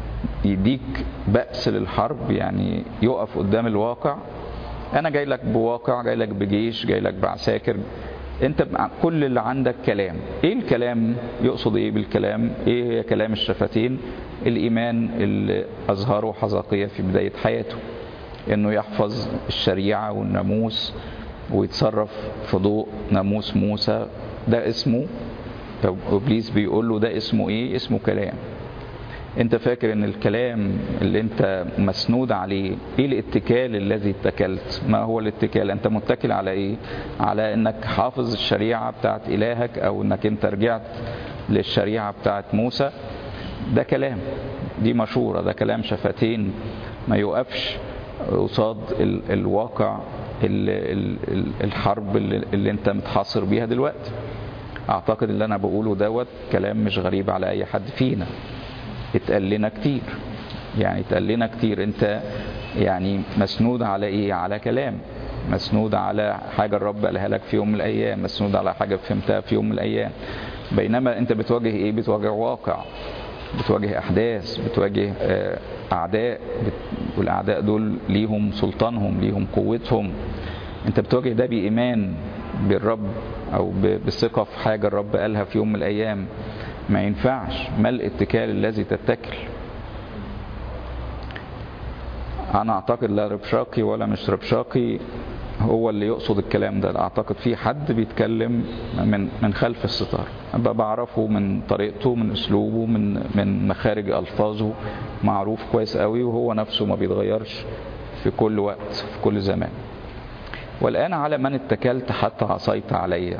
يديك بأس للحرب يعني يقف قدام الواقع انا جاي لك بواقع جاي لك بجيش جاي لك بعساكر انت كل اللي عندك كلام ايه الكلام يقصد ايه بالكلام ايه هي كلام الشفتين الايمان اللي اظهره حزقية في بداية حياته انه يحفظ الشريعة والناموس ويتصرف في ضوء ناموس موسى ده اسمه ابليس بيقول له ده اسمه ايه اسمه كلام انت فاكر ان الكلام اللي انت مسنود عليه ايه الاتكال الذي اتكلت ما هو الاتكال انت متكل على ايه على انك حافظ الشريعة بتاعت الهك او انك انت رجعت للشريعة بتاعت موسى ده كلام دي مشورة ده كلام شفتين ما يوقفش قصاد ال الواقع ال ال الحرب اللي, اللي انت متحاصر بيها دلوقتي اعتقد اللي انا بقوله دوت كلام مش غريب على اي حد فينا اتقال لنا كتير يعني اتقال لنا كتير انت يعني مسنود على ايه على كلام مسنود على حاجة الرب قالها لك في يوم من الايام مسنود على حاجة فهمتها في يوم من الايام بينما انت بتواجه ايه بتواجه واقع بتواجه احداث بتواجه اعداء والاعداء دول ليهم سلطانهم ليهم قوتهم انت بتواجه ده بايمان بالرب او بالثقة في حاجة الرب قالها في يوم من الايام ما ينفعش ما الاتكال الذي تتكل انا اعتقد لا ربشاقي ولا مش ربشاقي هو اللي يقصد الكلام ده اعتقد في حد بيتكلم من من خلف الستار ابقى بعرفه من طريقته من اسلوبه من من مخارج الفاظه معروف كويس قوي وهو نفسه ما بيتغيرش في كل وقت في كل زمان والان على من اتكلت حتى عصيت عليّ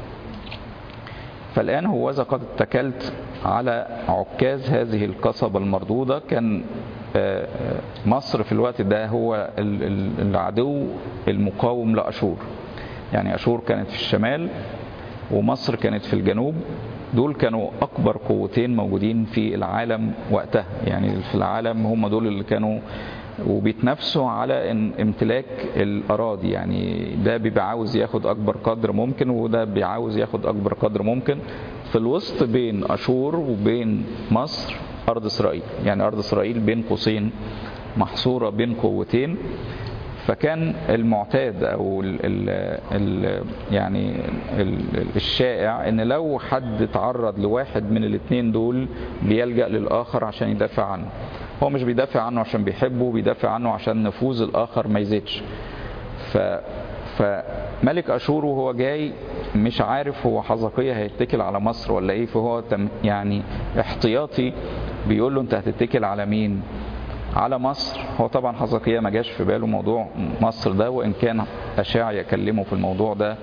فالآن هو إذا قد اتكلت على عكاز هذه القصبة المردودة كان مصر في الوقت ده هو العدو المقاوم لأشور يعني أشور كانت في الشمال ومصر كانت في الجنوب دول كانوا أكبر قوتين موجودين في العالم وقتها يعني في العالم هم دول اللي كانوا وبيتنافسوا على امتلاك الاراضي يعني ده بيبقى عاوز ياخد اكبر قدر ممكن وده بيعاوز ياخد اكبر قدر ممكن في الوسط بين اشور وبين مصر ارض اسرائيل يعني ارض اسرائيل بين قوسين محصوره بين قوتين فكان المعتاد او ال ال ال يعني ال الشائع ان لو حد تعرض لواحد من الاثنين دول بيلجا للاخر عشان يدافع عنه هو مش بيدافع عنه عشان بيحبه بيدافع عنه عشان نفوذ الاخر ما يزيدش ف فملك اشور وهو جاي مش عارف هو حزقية هيتكل على مصر ولا ايه فهو يعني احتياطي بيقول له انت هتتكل على مين على مصر هو طبعا حزقية ما جاش في باله موضوع مصر ده وان كان اشاع يكلمه في الموضوع ده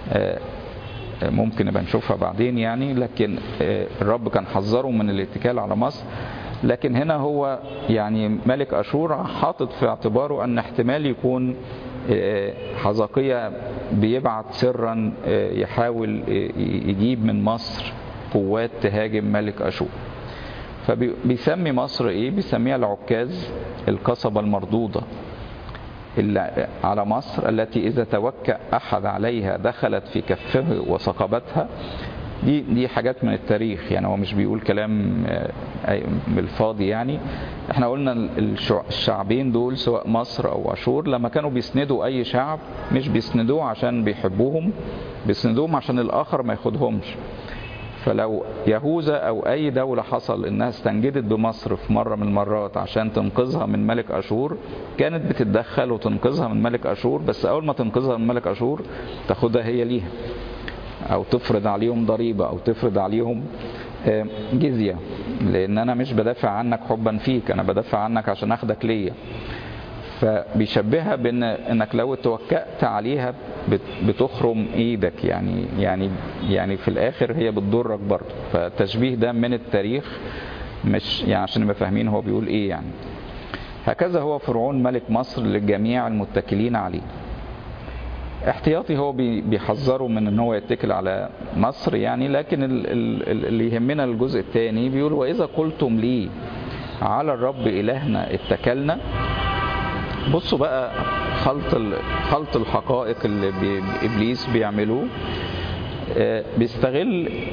ممكن نبقى نشوفها بعدين يعني لكن الرب كان حذره من الاتكال على مصر لكن هنا هو يعني ملك أشور حاطط في اعتباره أن احتمال يكون حزقية بيبعت سرا يحاول يجيب من مصر قوات تهاجم ملك أشور فبيسمي مصر ايه بيسميها العكاز القصبة المردودة اللي على مصر التي إذا توكأ أحد عليها دخلت في كفه وثقبتها دي دي حاجات من التاريخ يعني هو مش بيقول كلام بالفاضي يعني احنا قلنا الشعبين دول سواء مصر او اشور لما كانوا بيسندوا اي شعب مش بيسندوه عشان بيحبوهم بيسندوهم عشان الاخر ما ياخدهمش فلو يهوذا او اي دولة حصل انها استنجدت بمصر في مرة من المرات عشان تنقذها من ملك اشور كانت بتتدخل وتنقذها من ملك اشور بس اول ما تنقذها من ملك اشور تاخدها هي ليها او تفرض عليهم ضريبة او تفرض عليهم جزية لان انا مش بدافع عنك حبا فيك انا بدافع عنك عشان اخدك ليا فبيشبهها بان انك لو توكأت عليها بتخرم ايدك يعني يعني يعني في الاخر هي بتضرك برضه فالتشبيه ده من التاريخ مش يعني عشان نبقى فاهمين هو بيقول ايه يعني هكذا هو فرعون ملك مصر للجميع المتكلين عليه احتياطي هو بيحذره من ان هو يتكل على مصر يعني لكن اللي يهمنا الجزء الثاني بيقول واذا قلتم لي على الرب الهنا اتكلنا بصوا بقى خلط خلط الحقائق اللي بي ابليس بيعملوه بيستغل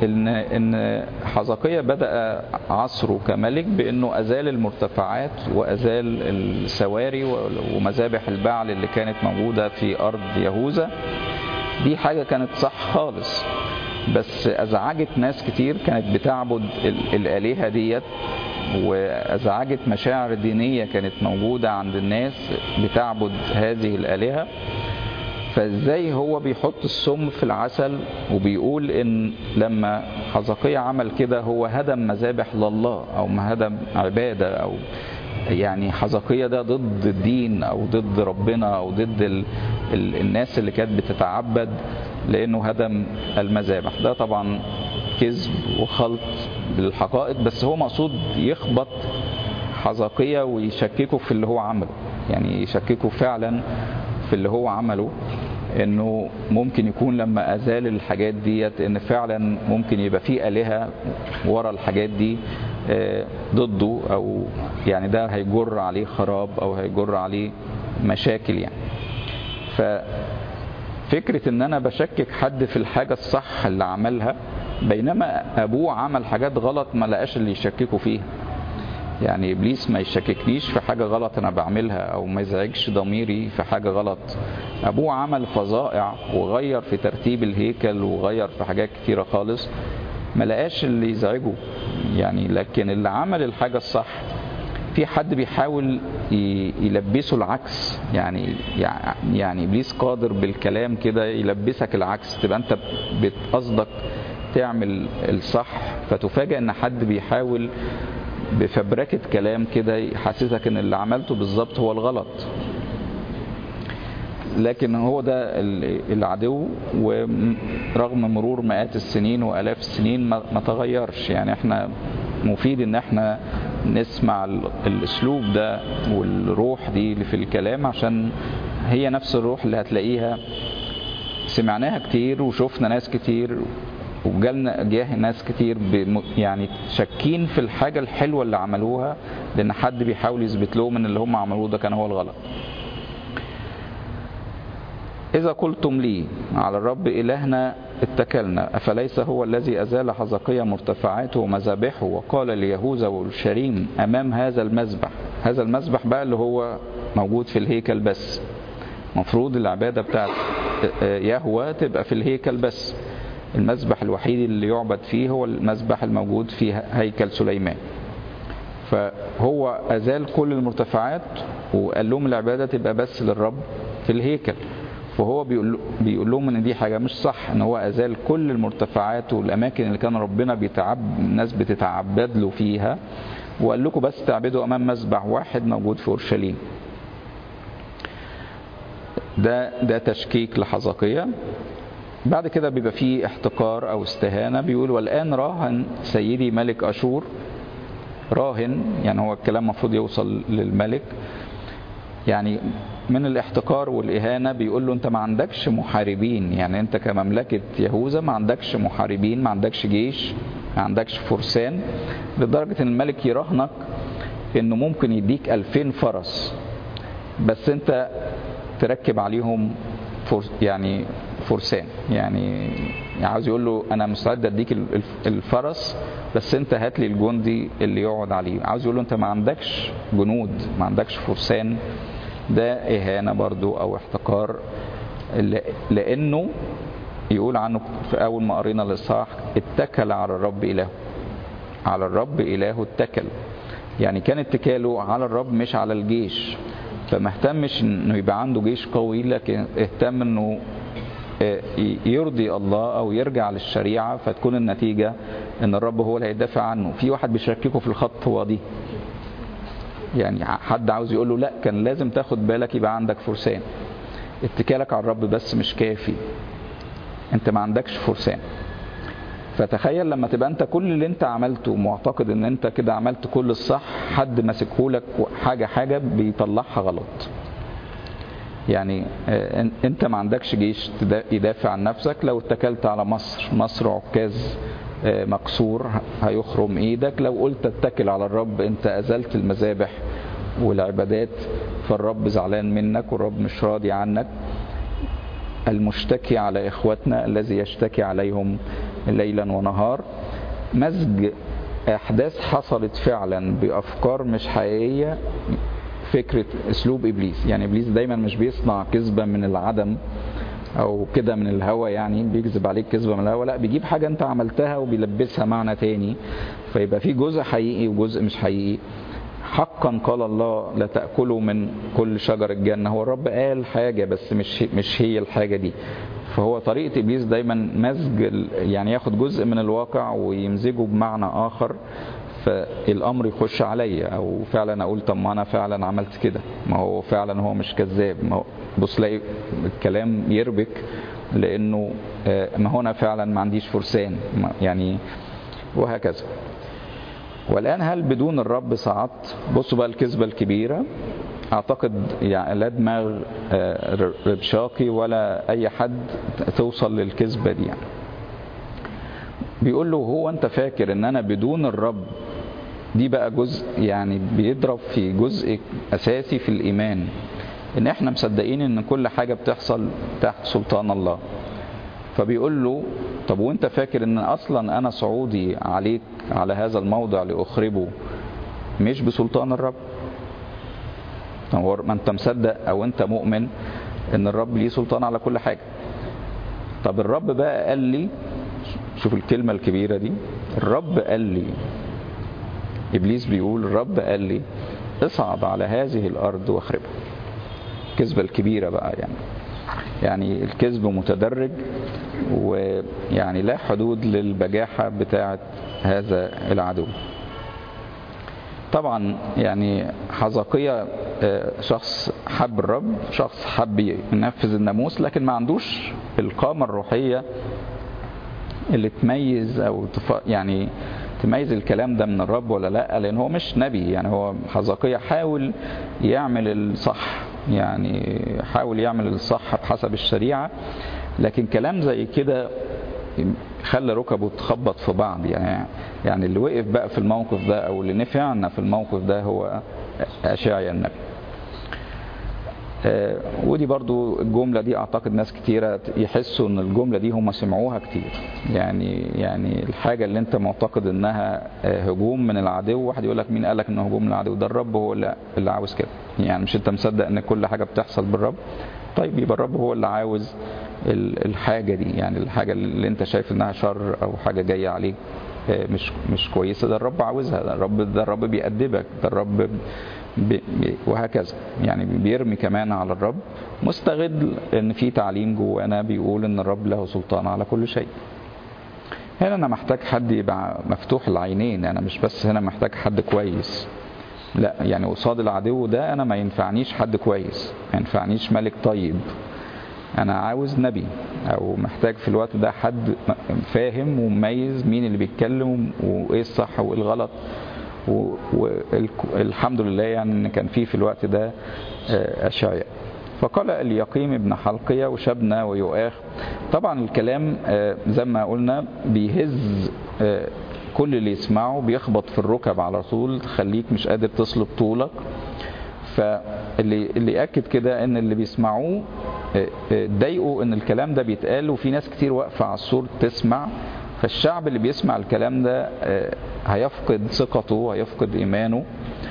ان ان حزقية بدأ عصره كملك بانه ازال المرتفعات وازال السواري ومذابح البعل اللي كانت موجودة في ارض يهوذا دي حاجة كانت صح خالص بس ازعجت ناس كتير كانت بتعبد الالهة ديت وازعجت مشاعر دينية كانت موجودة عند الناس بتعبد هذه الالهة فازاي هو بيحط السم في العسل وبيقول ان لما حزقية عمل كده هو هدم مذابح لله او هدم عبادة او يعني حزقية ده ضد الدين او ضد ربنا او ضد ال ال الناس اللي كانت بتتعبد لانه هدم المذابح ده طبعا كذب وخلط بالحقائق بس هو مقصود يخبط حزقية ويشككه في اللي هو عمله يعني يشككه فعلا في اللي هو عمله انه ممكن يكون لما ازال الحاجات ديت ان فعلا ممكن يبقى في الهه ورا الحاجات دي ضده او يعني ده هيجر عليه خراب او هيجر عليه مشاكل يعني ففكرة ان انا بشكك حد في الحاجة الصح اللي عملها بينما ابوه عمل حاجات غلط ما لقاش اللي يشككوا فيها يعني ابليس ما يشككنيش في حاجه غلط انا بعملها او ما يزعجش ضميري في حاجه غلط ابوه عمل فظائع وغير في ترتيب الهيكل وغير في حاجات كتيره خالص ما لقاش اللي يزعجه يعني لكن اللي عمل الحاجه الصح في حد بيحاول يلبسه العكس يعني يعني ابليس قادر بالكلام كده يلبسك العكس تبقى انت بتقصدك تعمل الصح فتفاجئ ان حد بيحاول بفبركة كلام كده يحسسك ان اللي عملته بالظبط هو الغلط لكن هو ده العدو ورغم مرور مئات السنين والاف السنين ما تغيرش يعني احنا مفيد ان احنا نسمع الاسلوب ده والروح دي اللي في الكلام عشان هي نفس الروح اللي هتلاقيها سمعناها كتير وشفنا ناس كتير وجالنا جاه ناس كتير يعني شاكين في الحاجة الحلوة اللي عملوها لأن حد بيحاول يثبت لهم إن اللي هم عملوه ده كان هو الغلط. إذا قلتم لي على الرب إلهنا اتكلنا أفليس هو الذي أزال حزقية مرتفعاته ومذابحه وقال ليهوذا والشريم أمام هذا المذبح هذا المذبح بقى اللي هو موجود في الهيكل بس مفروض العبادة بتاعت يهوى تبقى في الهيكل بس المذبح الوحيد اللي يعبد فيه هو المذبح الموجود في هيكل سليمان فهو أزال كل المرتفعات وقال لهم العبادة تبقى بس للرب في الهيكل فهو بيقول, بيقول لهم ان دي حاجه مش صح ان هو ازال كل المرتفعات والاماكن اللي كان ربنا بيتعب الناس بتتعبد له فيها وقال لكم بس تعبدوا امام مذبح واحد موجود في اورشليم ده ده تشكيك لحزقية بعد كده بيبقى فيه احتقار او استهانه بيقول والان راهن سيدي ملك اشور راهن يعني هو الكلام المفروض يوصل للملك يعني من الاحتقار والاهانه بيقول له انت ما عندكش محاربين يعني انت كمملكه يهوذا ما عندكش محاربين ما عندكش جيش ما عندكش فرسان لدرجه ان الملك يراهنك انه ممكن يديك 2000 فرس بس انت تركب عليهم فرس يعني فرسان يعني عاوز يقول له انا مستعد اديك الفرس بس انت هات لي الجندي اللي يقعد عليه عاوز يقول له انت ما عندكش جنود ما عندكش فرسان ده اهانه برضو او احتقار لانه يقول عنه في اول ما قرينا الاصحاح اتكل على الرب الهه على الرب الهه اتكل يعني كان اتكاله على الرب مش على الجيش فما اهتمش انه يبقى عنده جيش قوي لكن اهتم انه يرضي الله او يرجع للشريعه فتكون النتيجه ان الرب هو اللي هيدافع عنه في واحد بيشككه في الخطوه دي يعني حد عاوز يقول له لا كان لازم تاخد بالك يبقى عندك فرسان اتكالك على الرب بس مش كافي انت ما عندكش فرسان فتخيل لما تبقى انت كل اللي انت عملته معتقد ان انت كده عملت كل الصح حد ماسكهولك حاجه حاجه بيطلعها غلط يعني انت ما عندكش جيش يدافع عن نفسك لو اتكلت على مصر مصر عكاز مكسور هيخرم ايدك لو قلت اتكل على الرب انت ازلت المذابح والعبادات فالرب زعلان منك والرب مش راضي عنك المشتكي على إخوتنا الذي يشتكي عليهم ليلا ونهار مزج أحداث حصلت فعلا بأفكار مش حقيقية فكرة أسلوب إبليس يعني إبليس دايما مش بيصنع كذبة من العدم او كده من الهوا يعني بيكذب عليك كذبه من الهوا لا بيجيب حاجه انت عملتها وبيلبسها معنى تاني فيبقى في جزء حقيقي وجزء مش حقيقي حقا قال الله لا تاكلوا من كل شجر الجنه هو الرب قال حاجه بس مش مش هي الحاجه دي فهو طريقه ابليس دايما مزج يعني ياخد جزء من الواقع ويمزجه بمعنى اخر فالامر يخش عليا او فعلا اقول طب ما انا فعلا عملت كده ما هو فعلا هو مش كذاب ما هو بص لاقي الكلام يربك لانه ما هو انا فعلا ما عنديش فرسان يعني وهكذا والان هل بدون الرب صعدت بصوا بقى الكذبه الكبيره اعتقد يعني لا دماغ ربشاقي ولا اي حد توصل للكذبه دي يعني بيقول له هو انت فاكر ان انا بدون الرب دي بقى جزء يعني بيضرب في جزء اساسي في الايمان ان احنا مصدقين ان كل حاجه بتحصل تحت سلطان الله فبيقول له طب وانت فاكر ان اصلا انا صعودي عليك على هذا الموضع لاخربه مش بسلطان الرب ما انت مصدق او انت مؤمن ان الرب ليه سلطان على كل حاجه طب الرب بقى قال لي شوف الكلمة الكبيرة دي الرب قال لي إبليس بيقول الرب قال لي اصعد على هذه الأرض واخربها الكذبة الكبيرة بقى يعني يعني الكذب متدرج ويعني لا حدود للبجاحة بتاعة هذا العدو طبعا يعني حزقية شخص حب الرب شخص حب ينفذ الناموس لكن ما عندوش القامة الروحية اللي تميز او يعني تميز الكلام ده من الرب ولا لا لان هو مش نبي يعني هو حزقية حاول يعمل الصح يعني حاول يعمل الصح بحسب الشريعة لكن كلام زي كده خلى ركبه تخبط في بعض يعني يعني اللي وقف بقى في الموقف ده او اللي نفعنا في الموقف ده هو اشعيا النبي آه ودي برضو الجملة دي أعتقد ناس كتيرة يحسوا إن الجملة دي هم سمعوها كتير يعني يعني الحاجة اللي أنت معتقد إنها آه هجوم من العدو واحد يقول لك مين قال لك إنه هجوم من العدو ده الرب هو اللي, اللي عاوز كده يعني مش أنت مصدق إن كل حاجة بتحصل بالرب طيب يبقى الرب هو اللي عاوز الحاجة دي يعني الحاجة اللي أنت شايف إنها شر أو حاجة جاية عليك آه مش مش كويسة ده الرب عاوزها ده الرب ده الرب بيأدبك ده الرب وهكذا يعني بيرمي كمان على الرب مستغل ان في تعليم جوانا بيقول ان الرب له سلطان على كل شيء هنا انا محتاج حد يبقى مفتوح العينين انا مش بس هنا محتاج حد كويس لا يعني قصاد العدو ده انا ما ينفعنيش حد كويس ما ينفعنيش ملك طيب انا عاوز نبي او محتاج في الوقت ده حد فاهم ومميز مين اللي بيتكلم وايه الصح وايه الغلط والحمد لله يعني ان كان في في الوقت ده اشعياء فقال اليقيم ابن حلقية وشبنا ويؤاخ طبعا الكلام زي ما قلنا بيهز كل اللي يسمعه بيخبط في الركب على طول تخليك مش قادر تصلب طولك فاللي اللي ياكد كده ان اللي بيسمعوه ضايقوا ان الكلام ده بيتقال وفي ناس كتير واقفه على السور تسمع فالشعب اللي بيسمع الكلام ده هيفقد ثقته هيفقد ايمانه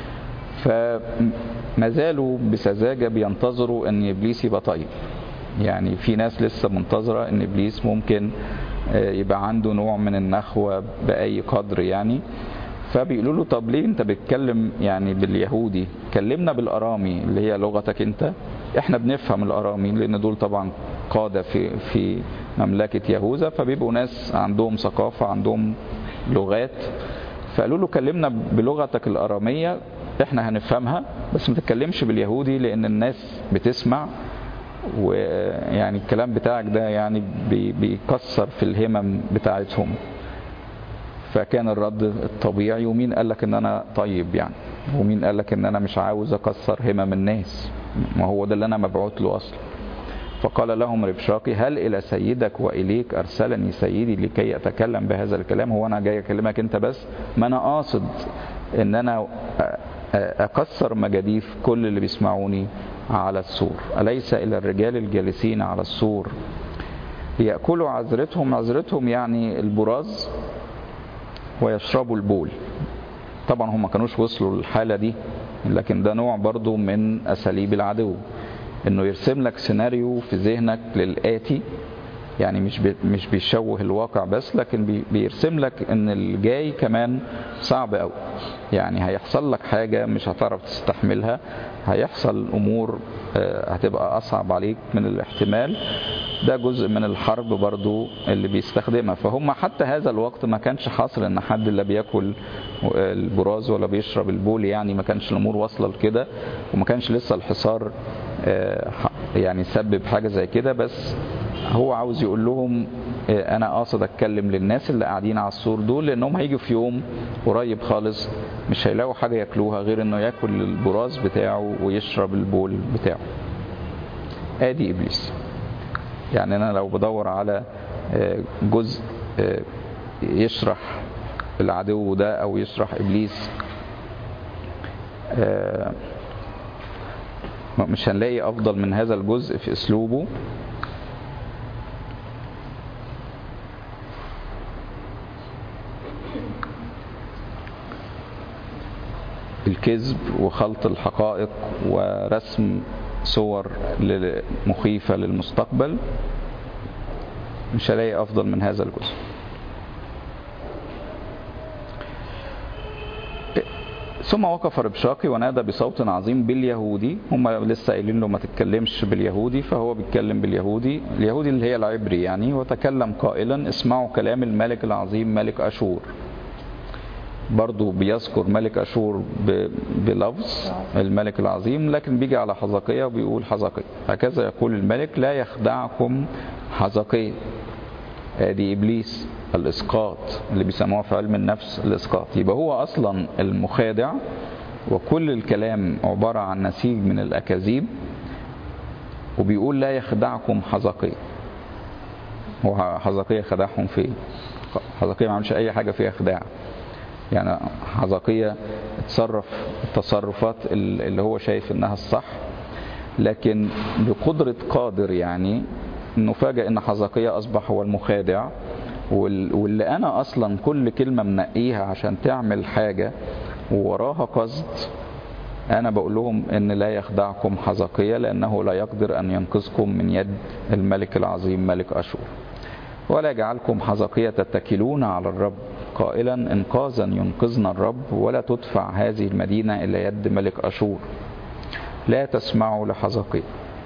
فما زالوا بسذاجه بينتظروا ان ابليس يبقى طيب يعني في ناس لسه منتظره ان ابليس ممكن يبقى عنده نوع من النخوه باي قدر يعني فبيقولوا له طب ليه انت بتتكلم يعني باليهودي كلمنا بالارامي اللي هي لغتك انت احنا بنفهم الارامي لان دول طبعا قاده في في مملكه يهوذا فبيبقوا ناس عندهم ثقافه عندهم لغات فقالوا له كلمنا بلغتك الاراميه احنا هنفهمها بس ما تتكلمش باليهودي لان الناس بتسمع ويعني الكلام بتاعك ده يعني بيكسر في الهمم بتاعتهم فكان الرد الطبيعي ومين قال لك ان انا طيب يعني ومين قال لك ان انا مش عاوز اكسر همم الناس ما هو ده اللي انا مبعوث له اصلا فقال لهم ربشاقي هل الى سيدك واليك ارسلني سيدي لكي اتكلم بهذا الكلام هو انا جاي اكلمك انت بس ما انا قاصد ان انا اكسر مجاديف كل اللي بيسمعوني على السور أليس إلى الرجال الجالسين على السور يأكلوا عذرتهم عذرتهم يعني البراز ويشربوا البول طبعا هم ما كانوش وصلوا للحالة دي لكن ده نوع برضو من أساليب العدو انه يرسم لك سيناريو في ذهنك للآتي يعني مش مش بيشوه الواقع بس لكن بيرسم لك ان الجاي كمان صعب قوي يعني هيحصل لك حاجة مش هتعرف تستحملها هيحصل امور هتبقى اصعب عليك من الاحتمال ده جزء من الحرب برضو اللي بيستخدمها فهم حتى هذا الوقت ما كانش حاصل ان حد لا بياكل البراز ولا بيشرب البول يعني ما كانش الامور واصله لكده وما كانش لسه الحصار يعني سبب حاجه زي كده بس هو عاوز يقول لهم انا قاصد اتكلم للناس اللي قاعدين على السور دول لانهم هيجوا في يوم قريب خالص مش هيلاقوا حاجه ياكلوها غير انه ياكل البراز بتاعه ويشرب البول بتاعه ادي ابليس يعني انا لو بدور على جزء يشرح العدو ده او يشرح ابليس مش هنلاقي افضل من هذا الجزء في اسلوبه الكذب وخلط الحقائق ورسم صور مخيفة للمستقبل مش هلاقي أفضل من هذا الجزء ثم وقف ربشاقي ونادى بصوت عظيم باليهودي هم لسه قايلين له ما تتكلمش باليهودي فهو بيتكلم باليهودي اليهودي اللي هي العبري يعني وتكلم قائلا اسمعوا كلام الملك العظيم ملك أشور برضو بيذكر ملك أشور بلفظ الملك العظيم لكن بيجي على حزقية وبيقول حزقية هكذا يقول الملك لا يخدعكم حزقية ادي إبليس الإسقاط اللي بيسموها في علم النفس الإسقاط يبقى هو أصلا المخادع وكل الكلام عبارة عن نسيج من الأكاذيب وبيقول لا يخدعكم حزقية هو حزقية خدعهم فين حزقية ما عملش أي حاجة فيها خداع يعني حزقية اتصرف التصرفات اللي هو شايف انها الصح لكن بقدرة قادر يعني نفاجئ ان حزقية اصبح هو المخادع واللي انا اصلا كل كلمة منقيها عشان تعمل حاجة ووراها قصد انا بقول لهم ان لا يخدعكم حزقية لانه لا يقدر ان ينقذكم من يد الملك العظيم ملك اشور ولا يجعلكم حزقية تتكلون على الرب قائلا انقاذا ينقذنا الرب ولا تدفع هذه المدينة إلى يد ملك أشور لا تسمعوا لحزقية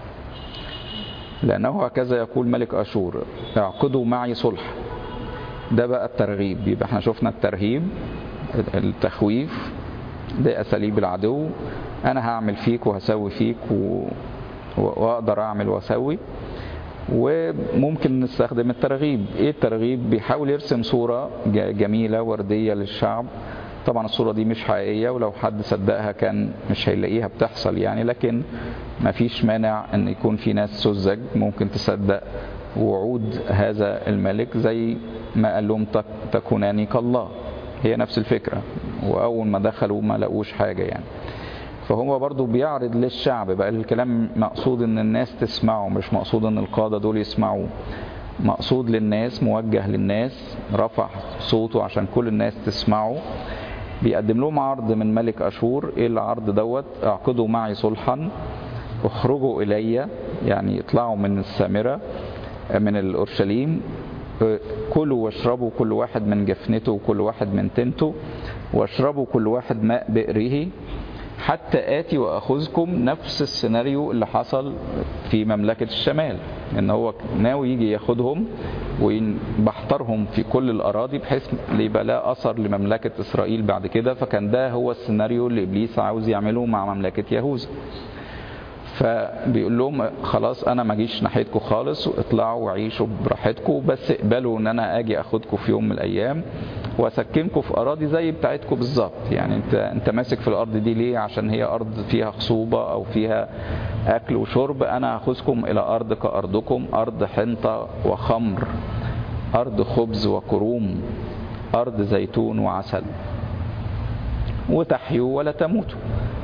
لأنه هكذا يقول ملك أشور اعقدوا معي صلح ده بقى الترغيب يبقى احنا شفنا الترهيب التخويف ده أساليب العدو أنا هعمل فيك وهسوي فيك و... وأقدر أعمل وأسوي وممكن نستخدم الترغيب ايه الترغيب بيحاول يرسم صورة جميلة وردية للشعب طبعا الصورة دي مش حقيقية ولو حد صدقها كان مش هيلاقيها بتحصل يعني لكن ما فيش مانع ان يكون في ناس سذج ممكن تصدق وعود هذا الملك زي ما قال لهم تكوناني كالله هي نفس الفكرة واول ما دخلوا ما لقوش حاجة يعني فهو برضو بيعرض للشعب بقى الكلام مقصود ان الناس تسمعه مش مقصود ان القادة دول يسمعوه مقصود للناس موجه للناس رفع صوته عشان كل الناس تسمعه بيقدم لهم عرض من ملك أشور ايه العرض دوت اعقدوا معي صلحا اخرجوا الي يعني اطلعوا من السامرة من الأورشليم كلوا واشربوا كل واحد من جفنته وكل واحد من تنته واشربوا كل واحد ماء بئره حتى آتي وأخذكم نفس السيناريو اللي حصل في مملكة الشمال إن هو ناوي يجي ياخدهم ويبحترهم في كل الأراضي بحيث يبقى لا أثر لمملكة إسرائيل بعد كده فكان ده هو السيناريو اللي إبليس عاوز يعمله مع مملكة يهوذا فبيقول لهم خلاص انا ما اجيش ناحيتكم خالص واطلعوا وعيشوا براحتكم بس اقبلوا ان انا اجي اخدكم في يوم من الايام واسكنكم في اراضي زي بتاعتكم بالظبط يعني انت انت ماسك في الارض دي ليه عشان هي ارض فيها خصوبه او فيها اكل وشرب انا هاخذكم الى ارض كارضكم ارض حنطه وخمر ارض خبز وكروم ارض زيتون وعسل وتحيوا ولا تموتوا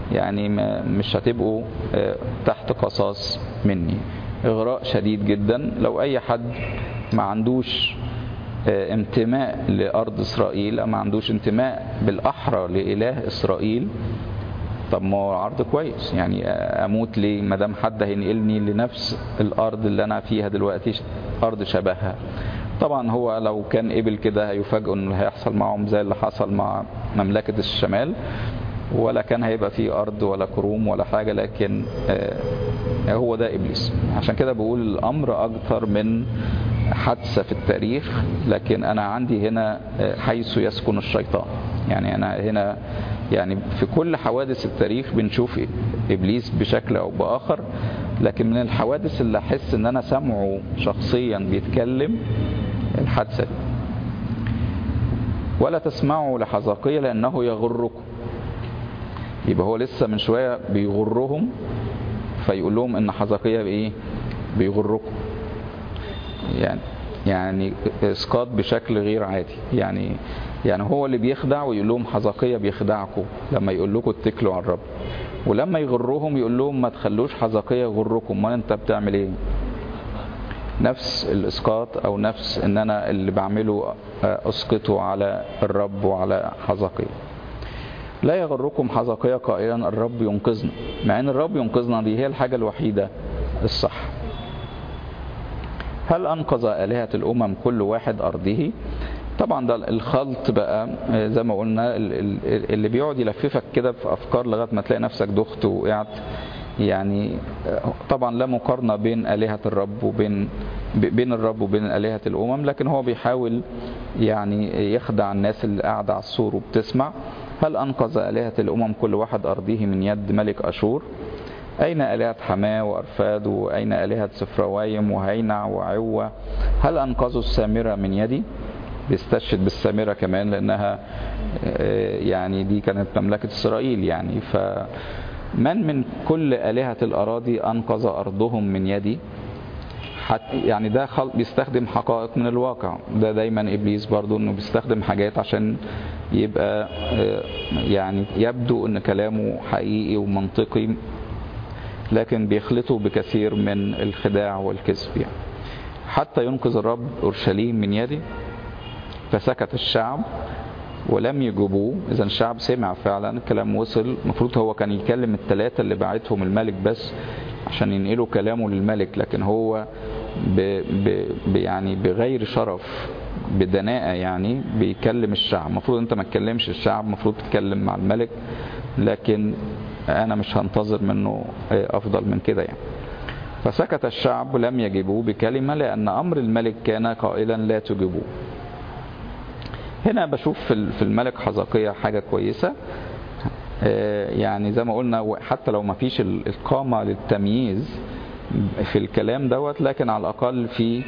يعني مش هتبقوا تحت قصاص مني إغراء شديد جدا لو أي حد ما عندوش انتماء لأرض إسرائيل أو ما عندوش انتماء بالأحرى لإله إسرائيل طب ما هو عرض كويس يعني اموت ليه ما دام حد هينقلني لنفس الارض اللي انا فيها دلوقتي ارض شبهها طبعا هو لو كان قبل كده هيفاجئوا ان هيحصل معهم زي اللي حصل مع مملكه الشمال ولا كان هيبقى فيه ارض ولا كروم ولا حاجه لكن هو ده ابليس عشان كده بقول الامر اكثر من حادثه في التاريخ لكن انا عندي هنا حيث يسكن الشيطان يعني انا هنا يعني في كل حوادث التاريخ بنشوف ابليس بشكل او باخر لكن من الحوادث اللي احس ان انا سامعه شخصيا بيتكلم الحادثه دي ولا تسمعوا لحزقية لانه يغركم يبقى هو لسه من شويه بيغرهم فيقول لهم ان حزقية بايه بيغركم يعني يعني اسقاط بشكل غير عادي يعني يعني هو اللي بيخدع ويقول لهم حزقية بيخدعكم لما يقول لكم اتكلوا على الرب ولما يغرهم يقول لهم ما تخلوش حزقية يغركم ما انت بتعمل ايه نفس الاسقاط او نفس ان انا اللي بعمله اسقطه على الرب وعلى حزقية لا يغركم حزقية قائلا الرب ينقذنا مع ان الرب ينقذنا دي هي الحاجة الوحيدة الصح هل أنقذ آلهة الأمم كل واحد أرضه طبعا ده الخلط بقى زي ما قلنا اللي بيقعد يلففك كده في أفكار لغاية ما تلاقي نفسك دخت وقعت يعني طبعا لا مقارنة بين آلهة الرب وبين بين الرب وبين آلهة الأمم لكن هو بيحاول يعني يخدع الناس اللي قاعدة على السور وبتسمع هل أنقذ آلهة الأمم كل واحد أرضه من يد ملك أشور أين آلهة حماة وأرفاد وأين آلهة سفروايم وهينع وعوة هل أنقذوا السامرة من يدي بيستشهد بالسامرة كمان لأنها يعني دي كانت مملكة إسرائيل يعني فمن من كل آلهة الأراضي أنقذ أرضهم من يدي حتى يعني ده خلق بيستخدم حقائق من الواقع ده دايما ابليس برضو انه بيستخدم حاجات عشان يبقى يعني يبدو ان كلامه حقيقي ومنطقي لكن بيخلطوا بكثير من الخداع والكذب يعني حتى ينقذ الرب اورشليم من يدي فسكت الشعب ولم يجيبوه اذا الشعب سمع فعلا الكلام وصل المفروض هو كان يكلم الثلاثه اللي بعتهم الملك بس عشان ينقلوا كلامه للملك لكن هو ب ب يعني بغير شرف بدناءة يعني بيكلم الشعب المفروض انت ما تكلمش الشعب المفروض تتكلم مع الملك لكن انا مش هنتظر منه افضل من كده يعني فسكت الشعب لم يجيبوه بكلمة لأن أمر الملك كان قائلا لا تجيبوه هنا بشوف في الملك حزقية حاجة كويسة يعني زي ما قلنا حتى لو ما فيش القامة للتمييز في الكلام دوت لكن على الأقل في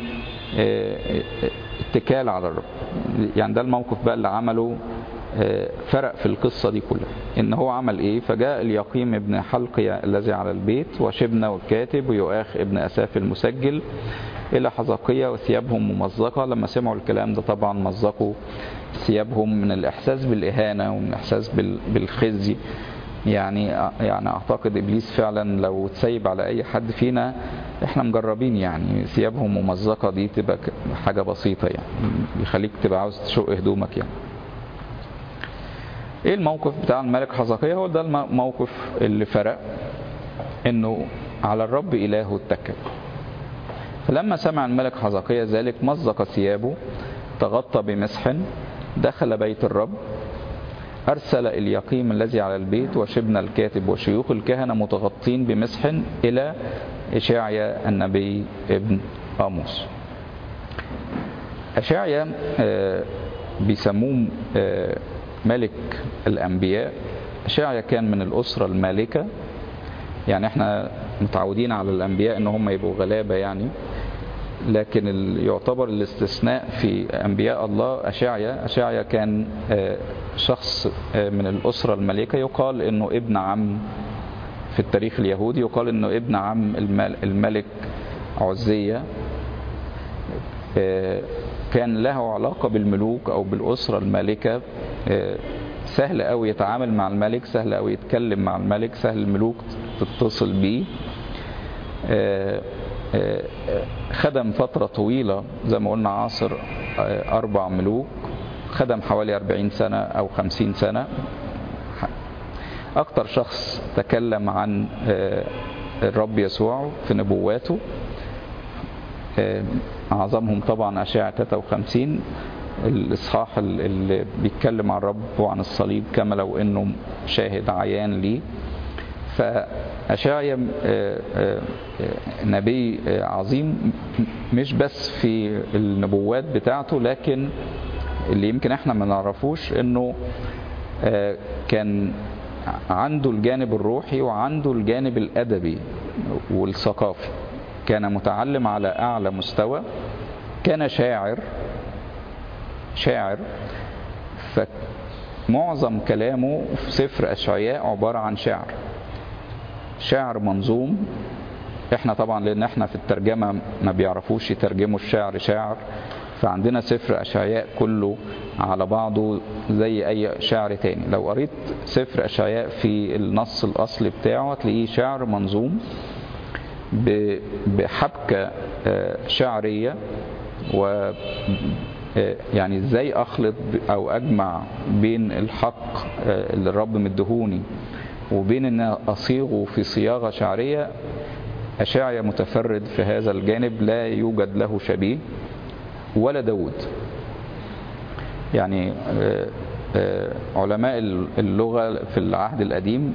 اتكال على الرب يعني ده الموقف بقى اللي عمله فرق في القصة دي كلها ان هو عمل ايه فجاء اليقيم ابن حلقية الذي على البيت وشبنا والكاتب ويؤاخ ابن اساف المسجل الى حزقية وثيابهم ممزقة لما سمعوا الكلام ده طبعا مزقوا ثيابهم من الاحساس بالاهانة ومن الاحساس بالخزي يعني يعني اعتقد ابليس فعلا لو تسيب على اي حد فينا احنا مجربين يعني ثيابهم ممزقه دي تبقى حاجه بسيطه يعني بيخليك تبقى عاوز تشق هدومك يعني ايه الموقف بتاع الملك حزقية هو ده الموقف اللي فرق انه على الرب الهه اتكل فلما سمع الملك حزقية ذلك مزق ثيابه تغطى بمسح دخل بيت الرب أرسل اليقيم الذي على البيت وشبنا الكاتب وشيوخ الكهنة متغطين بمسح إلى إشاعيا النبي ابن آموس أشاعيا بيسموه ملك الأنبياء أشاعيا كان من الأسرة المالكة يعني احنا متعودين على الأنبياء إن هم يبقوا غلابة يعني لكن يعتبر الاستثناء في أنبياء الله أشعيا أشعيا كان شخص من الأسرة الملكة يقال أنه ابن عم في التاريخ اليهودي يقال أنه ابن عم الملك عزية كان له علاقة بالملوك أو بالأسرة المالكة سهل قوي يتعامل مع الملك سهل قوي يتكلم مع الملك سهل الملوك تتصل بيه خدم فترة طويلة زي ما قلنا عاصر أربع ملوك خدم حوالي 40 سنة أو 50 سنة أكتر شخص تكلم عن الرب يسوع في نبواته أعظمهم طبعا أشعة 53 الإصحاح اللي بيتكلم عن الرب وعن الصليب كما لو إنه شاهد عيان ليه فأشعيا نبي عظيم مش بس في النبوات بتاعته لكن اللي يمكن احنا ما نعرفوش انه كان عنده الجانب الروحي وعنده الجانب الادبي والثقافي كان متعلم على اعلى مستوى كان شاعر شاعر فمعظم كلامه في سفر اشعياء عباره عن شعر شعر منظوم احنا طبعا لان احنا في الترجمه ما بيعرفوش يترجموا الشعر شعر فعندنا سفر اشعياء كله على بعضه زي اي شعر تاني لو قريت سفر اشعياء في النص الاصلي بتاعه هتلاقيه شعر منظوم بحبكه شعريه و يعني ازاي اخلط او اجمع بين الحق اللي الرب مدهوني وبين ان اصيغه في صياغه شعريه اشعيا متفرد في هذا الجانب لا يوجد له شبيه ولا داود يعني علماء اللغة في العهد القديم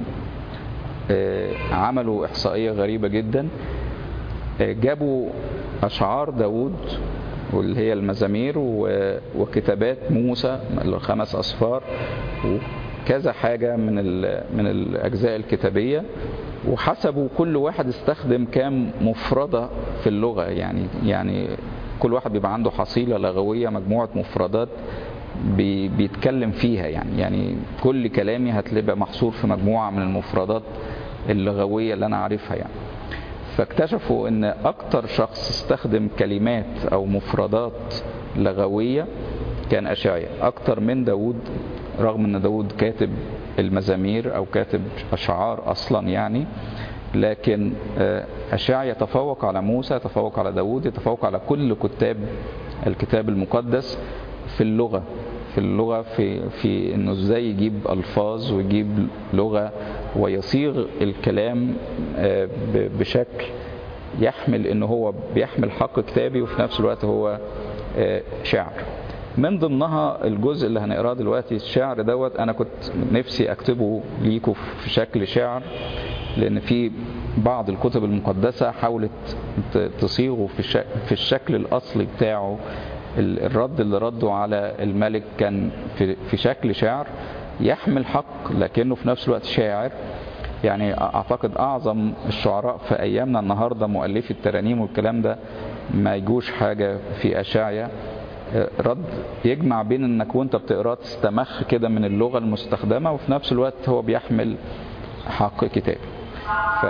عملوا إحصائية غريبة جدا جابوا أشعار داود واللي هي المزامير وكتابات موسى الخمس أصفار وكذا حاجة من من الأجزاء الكتابية وحسبوا كل واحد استخدم كام مفردة في اللغة يعني يعني كل واحد بيبقى عنده حصيلة لغوية مجموعة مفردات بي بيتكلم فيها يعني يعني كل كلامي هتبقى محصور في مجموعة من المفردات اللغوية اللي أنا عارفها يعني فاكتشفوا ان اكتر شخص استخدم كلمات او مفردات لغوية كان اشعيا اكتر من داود رغم ان داود كاتب المزامير او كاتب اشعار اصلا يعني لكن اشعيا يتفوق على موسى يتفوق على داود يتفوق على كل كتاب الكتاب المقدس في اللغة في اللغة في في انه ازاي يجيب الفاظ ويجيب لغة ويصيغ الكلام بشكل يحمل ان هو بيحمل حق كتابي وفي نفس الوقت هو شعر من ضمنها الجزء اللي هنقراه دلوقتي الشعر دوت انا كنت نفسي اكتبه ليكم في شكل شعر لان في بعض الكتب المقدسة حاولت تصيغه في الشكل الاصلي بتاعه الرد اللي رده على الملك كان في, في شكل شعر يحمل حق لكنه في نفس الوقت شاعر يعني اعتقد اعظم الشعراء في ايامنا النهارده مؤلفي الترانيم والكلام ده ما يجوش حاجه في اشعيا رد يجمع بين انك وانت بتقراه تستمخ كده من اللغه المستخدمه وفي نفس الوقت هو بيحمل حق كتاب ف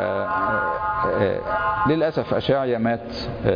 للاسف اشعيا مات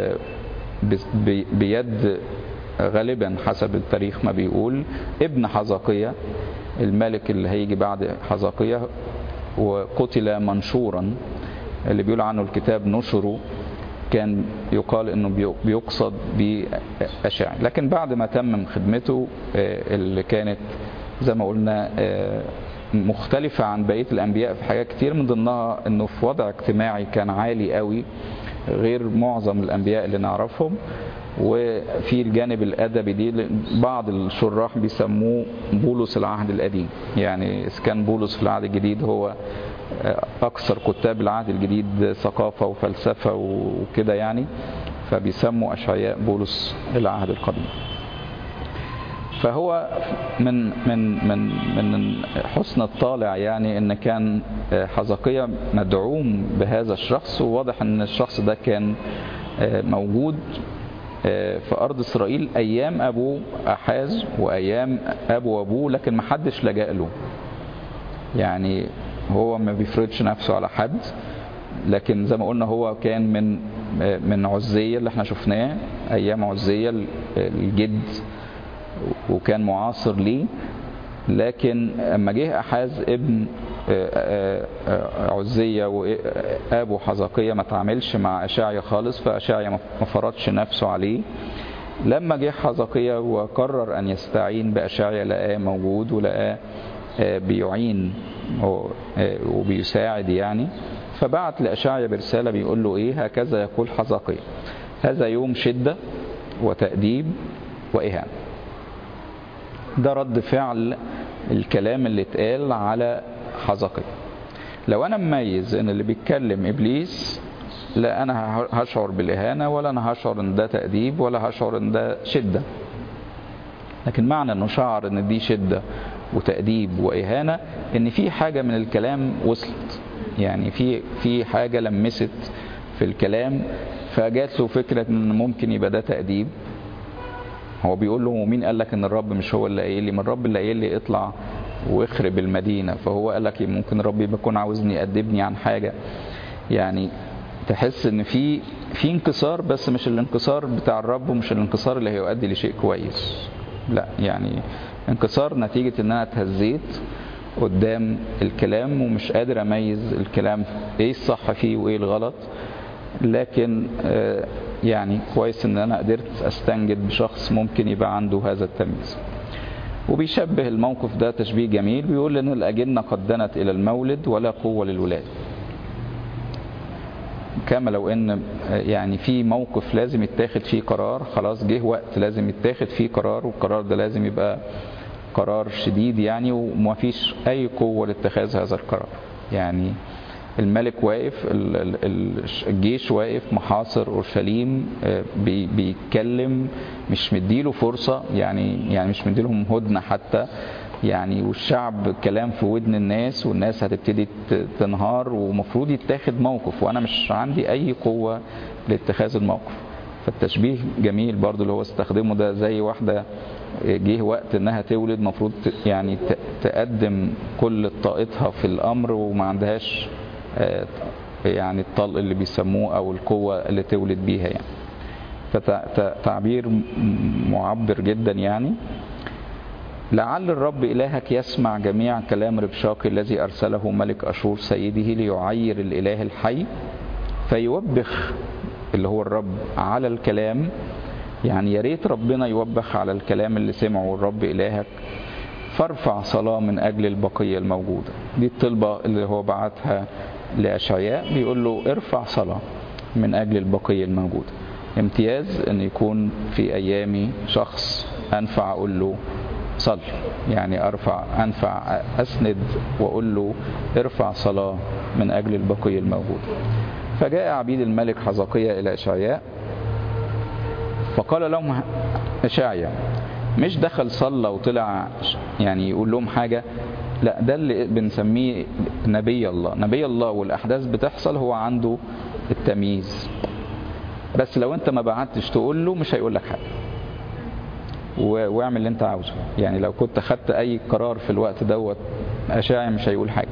بيد غالبا حسب التاريخ ما بيقول ابن حزقية الملك اللي هيجي بعد حزقية وقتل منشورا اللي بيقول عنه الكتاب نشره كان يقال انه بيقصد بأشاعي لكن بعد ما تمم خدمته اللي كانت زي ما قلنا مختلفة عن بقية الأنبياء في حاجات كتير من ضمنها انه في وضع اجتماعي كان عالي قوي غير معظم الأنبياء اللي نعرفهم وفي الجانب الأدبي دي بعض الشراح بيسموه بولس العهد القديم يعني إذا كان بولس في العهد الجديد هو أكثر كتاب العهد الجديد ثقافة وفلسفة وكده يعني فبيسموا أشعياء بولس العهد القديم فهو من من من من حسن الطالع يعني ان كان حزقية مدعوم بهذا الشخص وواضح ان الشخص ده كان موجود في ارض اسرائيل ايام ابوه احاز وايام ابو ابوه لكن ما حدش لجأ له يعني هو ما بيفرضش نفسه على حد لكن زي ما قلنا هو كان من من عزية اللي احنا شفناه ايام عزية الجد وكان معاصر ليه لكن اما جه احاز ابن عزية وابو حزقية ما تعاملش مع اشعيا خالص فاشعيا ما فرضش نفسه عليه لما جه حزقية وقرر ان يستعين باشعيا لقاه موجود ولقاه بيعين وبيساعد يعني فبعت لأشعيا برسالة بيقول له إيه هكذا يقول حزقية هذا يوم شدة وتأديب وإهانة ده رد فعل الكلام اللي اتقال على حزقية لو أنا مميز إن اللي بيتكلم إبليس لا أنا هشعر بالإهانة ولا أنا هشعر إن ده تأديب ولا هشعر إن ده شدة لكن معنى إنه شعر إن دي شدة وتأديب وإهانة إن في حاجة من الكلام وصلت يعني في في حاجة لمست في الكلام فجات له فكرة إن ممكن يبقى ده تأديب هو بيقول له مين قال لك إن الرب مش هو اللي قايل لي ما الرب اللي قايل لي اطلع واخرب المدينة فهو قال لك ممكن الرب يكون عاوزني يأدبني عن حاجة يعني تحس ان في في انكسار بس مش الانكسار بتاع الرب ومش الانكسار اللي هيؤدي لشيء كويس لا يعني انكسار نتيجة ان انا اتهزيت قدام الكلام ومش قادر اميز الكلام ايه الصح فيه وايه الغلط لكن يعني كويس ان انا قدرت استنجد بشخص ممكن يبقى عنده هذا التمييز وبيشبه الموقف ده تشبيه جميل بيقول ان الاجنه قد دنت الى المولد ولا قوه للولاده كما لو ان يعني في موقف لازم يتاخد فيه قرار خلاص جه وقت لازم يتاخد فيه قرار والقرار ده لازم يبقى قرار شديد يعني وما فيش اي قوة لاتخاذ هذا القرار يعني الملك واقف الجيش واقف محاصر اورشليم بيتكلم مش مديله فرصة يعني يعني مش مديلهم هدنة حتى يعني والشعب كلام في ودن الناس والناس هتبتدي تنهار ومفروض يتاخد موقف وانا مش عندي اي قوة لاتخاذ الموقف فالتشبيه جميل برضو اللي هو استخدمه ده زي واحدة جه وقت انها تولد مفروض يعني تقدم كل طاقتها في الامر وما عندهاش يعني الطلق اللي بيسموه او القوة اللي تولد بيها يعني فتعبير معبر جدا يعني لعل الرب إلهك يسمع جميع كلام ربشاقي الذي أرسله ملك أشور سيده ليعير الإله الحي فيوبخ اللي هو الرب على الكلام يعني يا ريت ربنا يوبخ على الكلام اللي سمعه الرب إلهك فارفع صلاة من أجل البقية الموجودة دي الطلبة اللي هو بعتها لأشعياء بيقول له ارفع صلاة من أجل البقية الموجودة امتياز أن يكون في أيامي شخص أنفع أقول له صل يعني أرفع أنفع أسند وأقول له ارفع صلاة من أجل البقية الموجودة فجاء عبيد الملك حزقية إلى إشعياء فقال لهم إشعياء مش دخل صلى وطلع يعني يقول لهم حاجة لا ده اللي بنسميه نبي الله نبي الله والأحداث بتحصل هو عنده التمييز بس لو انت ما بعتش تقول له مش هيقول لك حاجة واعمل اللي انت عاوزه يعني لو كنت خدت اي قرار في الوقت دوت اشاعي مش هيقول حاجة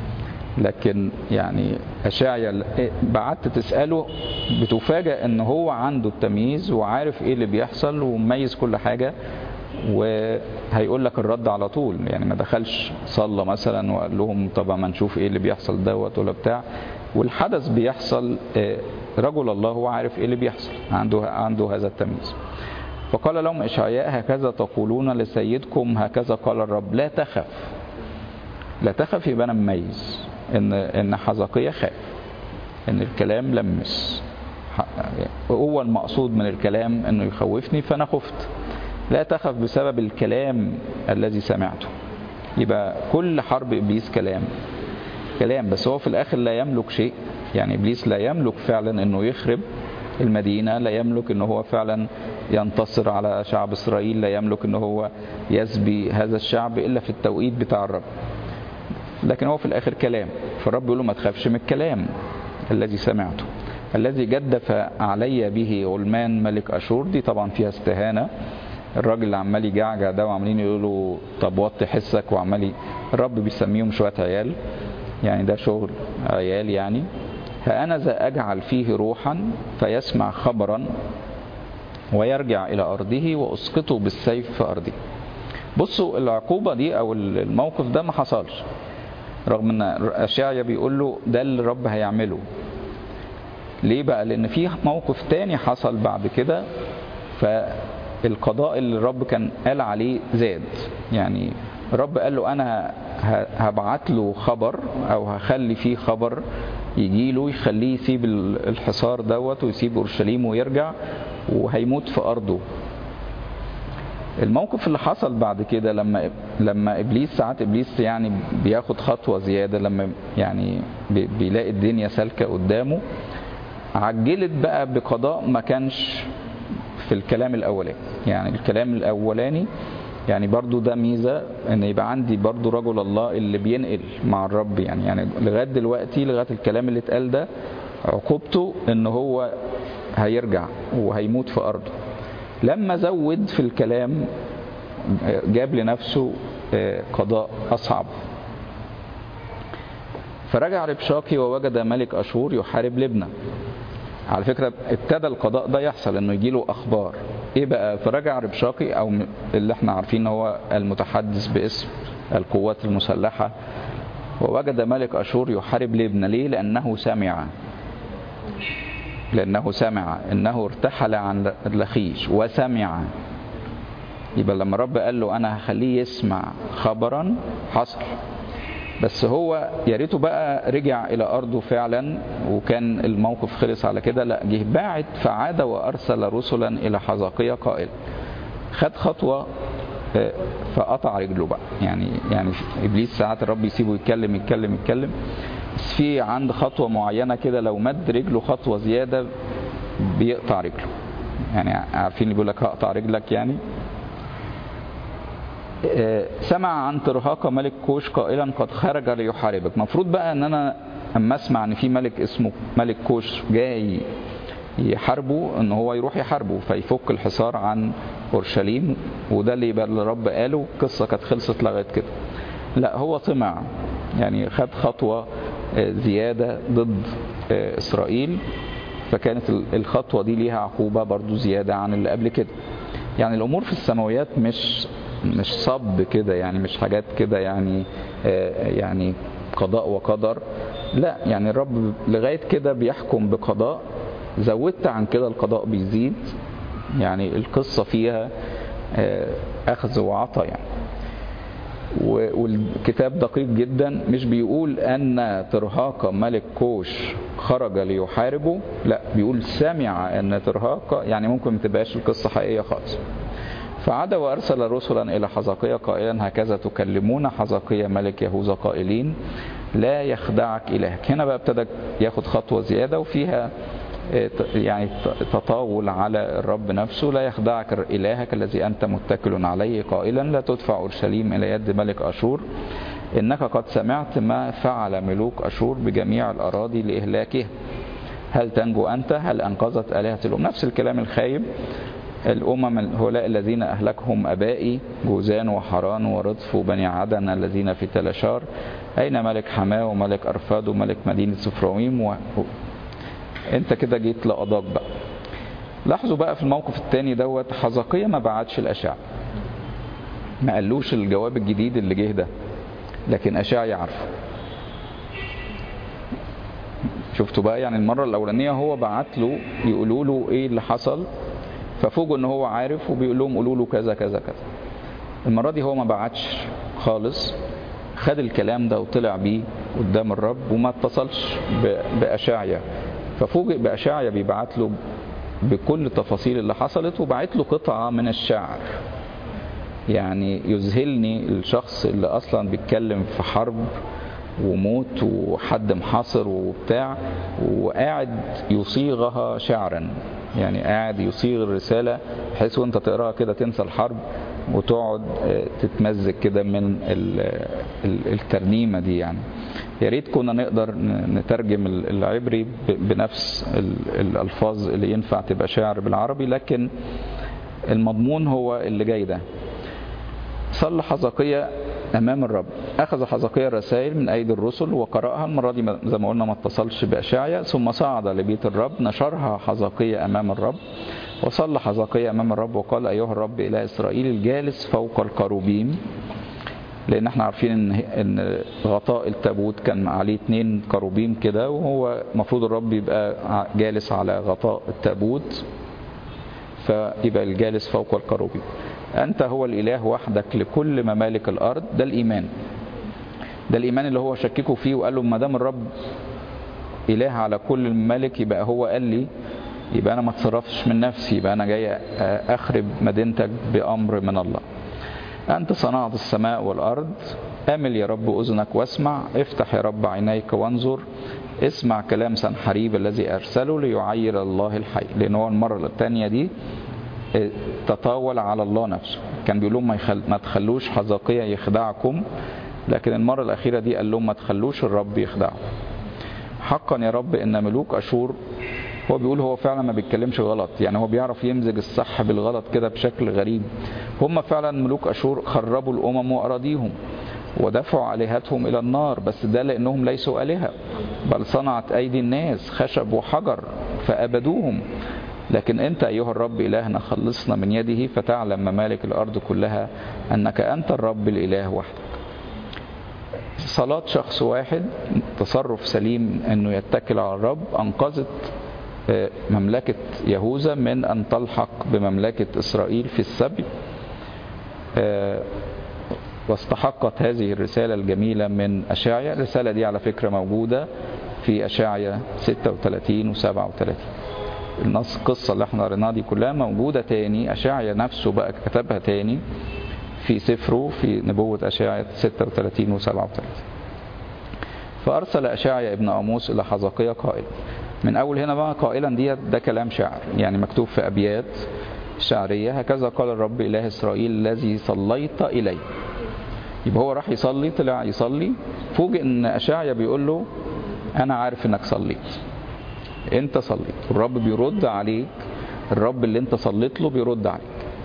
لكن يعني اشاعي بعت تسأله بتفاجأ ان هو عنده التمييز وعارف ايه اللي بيحصل ومميز كل حاجة وهيقول لك الرد على طول يعني ما دخلش صلى مثلا وقال لهم طب ما نشوف ايه اللي بيحصل دوت ولا بتاع والحدث بيحصل رجل الله هو عارف ايه اللي بيحصل عنده عنده هذا التمييز فقال لهم إشعياء هكذا تقولون لسيدكم هكذا قال الرب لا تخف لا تخف يبقى أنا مميز إن إن حزقية خاف إن الكلام لمس هو المقصود من الكلام إنه يخوفني فأنا خفت لا تخف بسبب الكلام الذي سمعته يبقى كل حرب إبليس كلام كلام بس هو في الآخر لا يملك شيء يعني إبليس لا يملك فعلا إنه يخرب المدينة لا يملك إنه هو فعلا ينتصر على شعب إسرائيل لا يملك إنه هو يسبي هذا الشعب إلا في التوقيت بتاع الرب لكن هو في الآخر كلام فالرب يقول له ما تخافش من الكلام الذي سمعته الذي جدف علي به غلمان ملك أشور دي طبعا فيها استهانة الراجل اللي عمال يجعجع ده وعمالين يقولوا طب وطي حسك وعمال الرب بيسميهم شوية عيال يعني ده شغل عيال يعني فأنا ذا أجعل فيه روحا فيسمع خبرا ويرجع إلى أرضه وأسقطه بالسيف في أرضه بصوا العقوبة دي أو الموقف ده ما حصلش رغم ان اشعيا بيقول له ده اللي الرب هيعمله ليه بقى لان في موقف تاني حصل بعد كده فالقضاء اللي الرب كان قال عليه زاد يعني الرب قال له انا هبعت له خبر او هخلي فيه خبر يجي له يخليه يسيب الحصار دوت ويسيب اورشليم ويرجع وهيموت في ارضه الموقف اللي حصل بعد كده لما لما ابليس ساعات ابليس يعني بياخد خطوه زياده لما يعني بيلاقي الدنيا سالكه قدامه عجلت بقى بقضاء ما كانش في الكلام الاولاني يعني الكلام الاولاني يعني برضو ده ميزة ان يبقى عندي برضو رجل الله اللي بينقل مع الرب يعني يعني لغاية دلوقتي لغاية الكلام اللي اتقال ده عقوبته ان هو هيرجع وهيموت في ارضه لما زود في الكلام جاب لنفسه قضاء أصعب فرجع ربشاقي ووجد ملك أشور يحارب لبنى على فكرة ابتدى القضاء ده يحصل انه يجي له اخبار ايه بقى فرجع ربشاقي او اللي احنا عارفين هو المتحدث باسم القوات المسلحة ووجد ملك اشور يحارب لبنى ليه لانه سمع لأنه سمع أنه ارتحل عن لخيش وسمع يبقى لما رب قال له أنا هخليه يسمع خبرا حصل بس هو يا ريته بقى رجع إلى أرضه فعلا وكان الموقف خلص على كده لا جه باعت فعاد وأرسل رسلا إلى حزقية قائل خد خطوة فقطع رجله بقى يعني يعني ابليس ساعات الرب يسيبه يتكلم يتكلم يتكلم بس في عند خطوة معينة كده لو مد رجله خطوة زيادة بيقطع رجله يعني عارفين اللي بيقول لك هقطع رجلك يعني سمع عن ترهاق ملك كوش قائلا قد خرج ليحاربك المفروض بقى ان انا اما اسمع ان في ملك اسمه ملك كوش جاي يحاربه ان هو يروح يحاربه فيفك الحصار عن اورشليم وده اللي يبقى اللي الرب قاله القصه كانت خلصت لغايه كده لا هو طمع يعني خد خطوه زياده ضد اسرائيل فكانت الخطوه دي ليها عقوبه برضو زياده عن اللي قبل كده يعني الامور في السماويات مش مش صب كده يعني مش حاجات كده يعني يعني قضاء وقدر لا يعني الرب لغايه كده بيحكم بقضاء زودت عن كده القضاء بيزيد يعني القصة فيها أخذ وعطى يعني والكتاب دقيق جدا مش بيقول أن ترهاق ملك كوش خرج ليحاربه لا بيقول سمع أن ترهاق يعني ممكن ما تبقاش القصة حقيقية خالص فعاد وأرسل رسلا إلى حزقية قائلا هكذا تكلمون حزقية ملك يهوذا قائلين لا يخدعك إلهك هنا بقى ابتدى ياخد خطوة زيادة وفيها يعني تطاول على الرب نفسه لا يخدعك إلهك الذي أنت متكل عليه قائلا لا تدفع أورشليم إلى يد ملك أشور إنك قد سمعت ما فعل ملوك أشور بجميع الأراضي لإهلاكها هل تنجو أنت هل أنقذت آلهة الأمم نفس الكلام الخايب الأمم هؤلاء الذين أهلكهم أبائي جوزان وحران ورطف وبني عدن الذين في تلاشار أين ملك حماه وملك أرفاد وملك مدينة سفراويم و... انت كده جيت لقضاك بقى لاحظوا بقى في الموقف الثاني دوت حزقية ما بعتش الأشعة ما قالوش الجواب الجديد اللي جه ده لكن أشعة يعرفه شفتوا بقى يعني المرة الأولانية هو بعت له يقولوا له إيه اللي حصل ففوجوا إن هو عارف وبيقول لهم قولوا له كذا كذا كذا المرة دي هو ما بعتش خالص خد الكلام ده وطلع بيه قدام الرب وما اتصلش بأشعيا ففوجئ بأشعيا بيبعت له بكل التفاصيل اللي حصلت وبعت له قطعة من الشعر يعني يذهلني الشخص اللي أصلا بيتكلم في حرب وموت وحد محاصر وبتاع وقاعد يصيغها شعرا يعني قاعد يصيغ الرسالة بحيث وانت تقراها كده تنسى الحرب وتقعد تتمزج كده من الترنيمة دي يعني يا ريت كنا نقدر نترجم العبري بنفس الألفاظ اللي ينفع تبقى شعر بالعربي لكن المضمون هو اللي جاي ده صلى حزقية أمام الرب أخذ حزقية الرسائل من أيدي الرسل وقرأها المرة دي زي ما قلنا ما اتصلش بأشعيا ثم صعد لبيت الرب نشرها حزقية أمام الرب وصلى حزقية أمام الرب وقال أيها الرب إله إسرائيل الجالس فوق الكروبيم لأن احنا عارفين إن إن غطاء التابوت كان عليه اتنين كروبيم كده وهو المفروض الرب يبقى جالس على غطاء التابوت فيبقى الجالس فوق الكروبيم أنت هو الإله وحدك لكل ممالك الأرض ده الإيمان ده الإيمان اللي هو شككوا فيه وقال له ما دام الرب إله على كل الممالك يبقى هو قال لي يبقى أنا ما اتصرفش من نفسي يبقى أنا جاي أخرب مدينتك بأمر من الله أنت صنعت السماء والأرض أمل يا رب أذنك واسمع افتح يا رب عينيك وانظر اسمع كلام سنحريب الذي أرسله ليعير الله الحي لأن هو المرة الثانية دي تطاول على الله نفسه كان بيقول لهم ما, يخل... ما تخلوش حزقية يخدعكم لكن المرة الأخيرة دي قال لهم ما تخلوش الرب يخدعكم حقا يا رب إن ملوك أشور هو بيقول هو فعلا ما بيتكلمش غلط يعني هو بيعرف يمزج الصح بالغلط كده بشكل غريب هم فعلا ملوك أشور خربوا الأمم وأراضيهم ودفعوا آلهتهم إلى النار بس ده لأنهم ليسوا آلهة بل صنعت أيدي الناس خشب وحجر فأبدوهم لكن أنت أيها الرب إلهنا خلصنا من يده فتعلم ممالك الأرض كلها أنك أنت الرب الإله وحدك صلاة شخص واحد تصرف سليم أنه يتكل على الرب أنقذت مملكة يهوذا من أن تلحق بمملكة إسرائيل في السبي واستحقت هذه الرسالة الجميلة من أشعيا الرسالة دي على فكرة موجودة في أشعيا 36 و 37 النص القصة اللي احنا قريناها دي كلها موجودة تاني أشعيا نفسه بقى كتبها تاني في سفره في نبوة أشعيا 36 و 37 فأرسل أشعيا ابن أموس إلى حزقية قائلا من أول هنا بقى قائلا دي ده كلام شعر يعني مكتوب في أبيات شعرية هكذا قال الرب إله إسرائيل الذي صليت إليه يبقى هو راح يصلي طلع يصلي فوجئ ان اشعيا بيقول له انا عارف انك صليت انت صليت الرب بيرد عليك الرب اللي انت صليت له بيرد عليك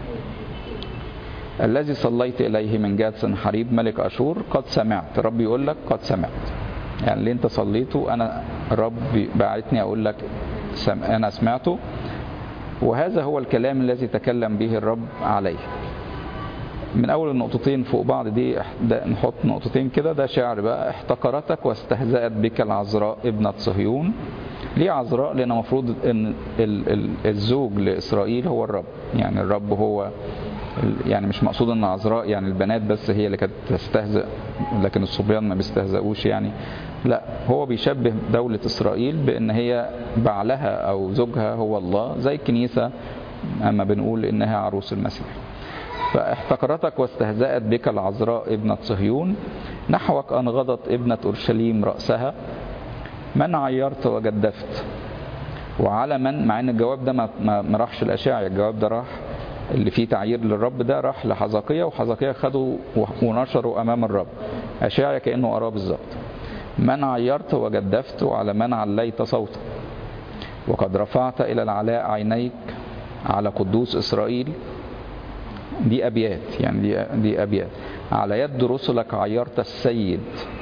الذي صليت اليه من جهه سنحريب ملك اشور قد سمعت الرب يقول لك قد سمعت يعني اللي انت صليته انا الرب بعتني اقول لك سم... انا سمعته وهذا هو الكلام الذي تكلم به الرب عليه من اول النقطتين فوق بعض دي نحط نقطتين كده ده شعر بقى احتقرتك واستهزأت بك العذراء ابنة صهيون ليه عذراء لان المفروض ان الزوج لاسرائيل هو الرب يعني الرب هو يعني مش مقصود ان عذراء يعني البنات بس هي اللي كانت تستهزأ لكن الصبيان ما بيستهزئوش يعني لا هو بيشبه دولة اسرائيل بان هي بعلها او زوجها هو الله زي الكنيسة اما بنقول انها عروس المسيح فاحتقرتك واستهزأت بك العذراء ابنة صهيون نحوك أنغضت ابنة أورشليم رأسها من عيرت وجدفت وعلى من مع ان الجواب ده ما, ما راحش الاشاعي الجواب ده راح اللي فيه تعيير للرب ده راح لحزقية وحزقية خدوا ونشروا امام الرب اشاعي كانه قراه بالظبط من عيرت وجدفت وعلى من عليت صوتك وقد رفعت الى العلاء عينيك على قدوس اسرائيل دي أبيات يعني دي, دي أبيات على يد رسلك عيرت السيد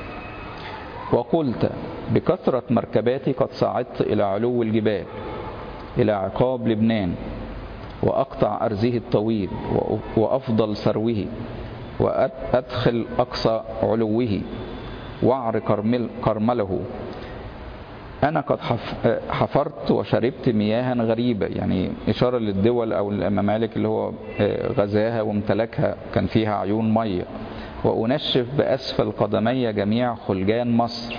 وقلت بكثرة مركباتي قد صعدت إلى علو الجبال إلى عقاب لبنان وأقطع أرزه الطويل وأفضل سروه وأدخل أقصى علوه وعر كرمل كرمله أنا قد حفرت وشربت مياها غريبة يعني إشارة للدول أو الممالك اللي هو غزاها وامتلكها كان فيها عيون مية وأنشف بأسفل قدمي جميع خلجان مصر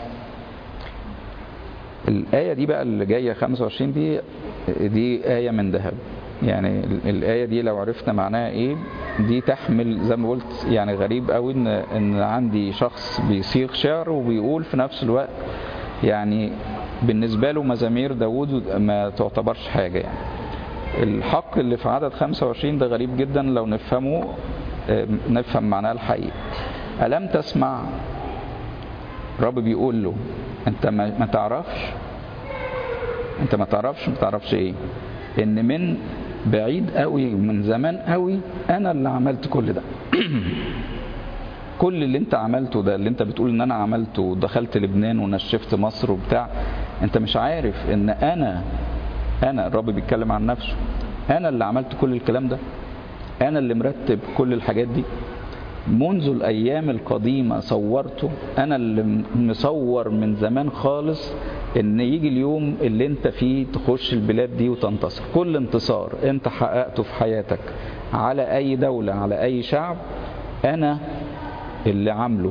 الآية دي بقى اللي جاية 25 دي دي آية من ذهب يعني الآية دي لو عرفنا معناها إيه دي تحمل زي ما قلت يعني غريب قوي إن إن عندي شخص بيصيغ شعر وبيقول في نفس الوقت يعني بالنسبة له مزامير داود ما تعتبرش حاجة يعني الحق اللي في عدد 25 ده غريب جدا لو نفهمه نفهم معناه الحقيقي ألم تسمع الرب بيقول له انت ما تعرفش انت ما تعرفش ما تعرفش ايه ان من بعيد قوي من زمان قوي انا اللي عملت كل ده كل اللي انت عملته ده اللي انت بتقول ان انا عملته ودخلت لبنان ونشفت مصر وبتاع انت مش عارف ان انا انا الرب بيتكلم عن نفسه انا اللي عملت كل الكلام ده انا اللي مرتب كل الحاجات دي منذ الايام القديمه صورته انا اللي مصور من زمان خالص ان يجي اليوم اللي انت فيه تخش البلاد دي وتنتصر كل انتصار انت حققته في حياتك على اي دوله على اي شعب انا اللي عامله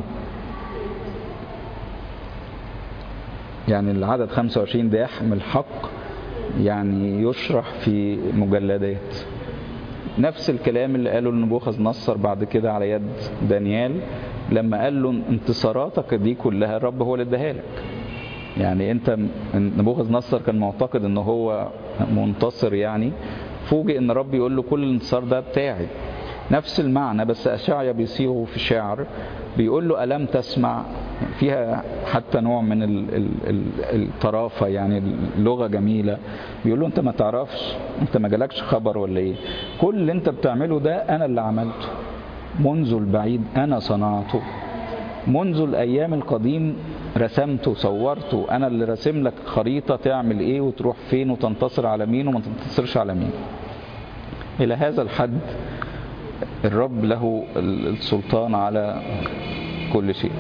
يعني العدد 25 ده يحمل حق يعني يشرح في مجلدات نفس الكلام اللي قاله لنبوخذ نصر بعد كده على يد دانيال لما قال له انتصاراتك دي كلها الرب هو اللي اداها لك يعني انت نبوخذ نصر كان معتقد ان هو منتصر يعني فوجئ ان الرب يقول له كل الانتصار ده بتاعي نفس المعنى بس أشعيا بيصيغه في شعر بيقول له ألم تسمع فيها حتى نوع من ال ال ال الطرافة يعني اللغة جميلة بيقول له أنت ما تعرفش أنت ما جالكش خبر ولا إيه كل اللي أنت بتعمله ده أنا اللي عملته منذ البعيد أنا صنعته منذ الأيام القديم رسمته صورته أنا اللي راسم لك خريطة تعمل إيه وتروح فين وتنتصر على مين وما تنتصرش على مين إلى هذا الحد الرب له السلطان على كل شيء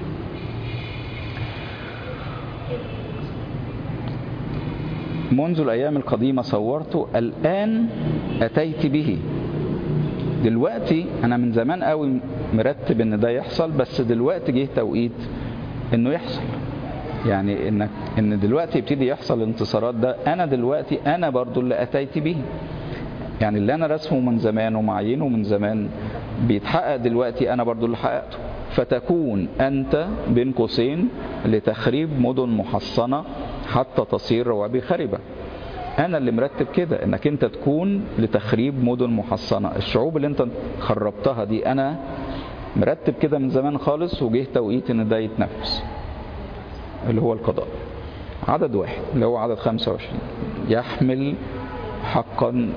منذ الأيام القديمة صورته الآن أتيت به دلوقتي أنا من زمان قوي مرتب إن ده يحصل بس دلوقتي جه توقيت إنه يحصل يعني إنك إن دلوقتي يبتدي يحصل الانتصارات ده أنا دلوقتي أنا برضو اللي أتيت به يعني اللي انا رسمه من زمان ومعينه من زمان بيتحقق دلوقتي انا برضو اللي حققته فتكون انت بين قوسين لتخريب مدن محصنه حتى تصير روابي خربه انا اللي مرتب كده انك انت تكون لتخريب مدن محصنه الشعوب اللي انت خربتها دي انا مرتب كده من زمان خالص وجه توقيت ان ده يتنفس اللي هو القضاء عدد واحد اللي هو عدد 25 يحمل حقا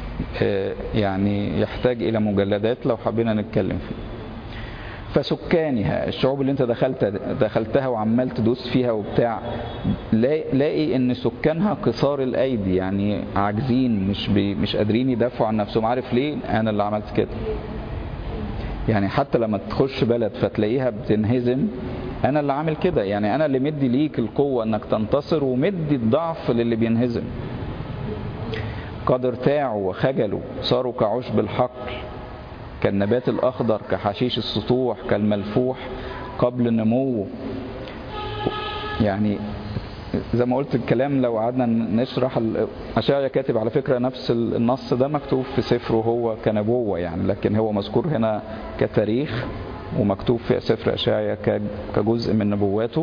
يعني يحتاج إلى مجلدات لو حبينا نتكلم فيه فسكانها الشعوب اللي انت دخلت دخلتها وعمال تدوس فيها وبتاع لاقي ان سكانها قصار الايدي يعني عاجزين مش بي مش قادرين يدافعوا عن نفسهم عارف ليه انا اللي عملت كده يعني حتى لما تخش بلد فتلاقيها بتنهزم انا اللي عامل كده يعني انا اللي مدي ليك القوه انك تنتصر ومدي الضعف للي بينهزم قد ارتاعوا وخجلوا صاروا كعشب الحقل كالنبات الأخضر كحشيش السطوح كالملفوح قبل نموه يعني زي ما قلت الكلام لو قعدنا نشرح أشعيا كاتب على فكرة نفس النص ده مكتوب في سفره هو كنبوة يعني لكن هو مذكور هنا كتاريخ ومكتوب في سفر أشعيا كجزء من نبواته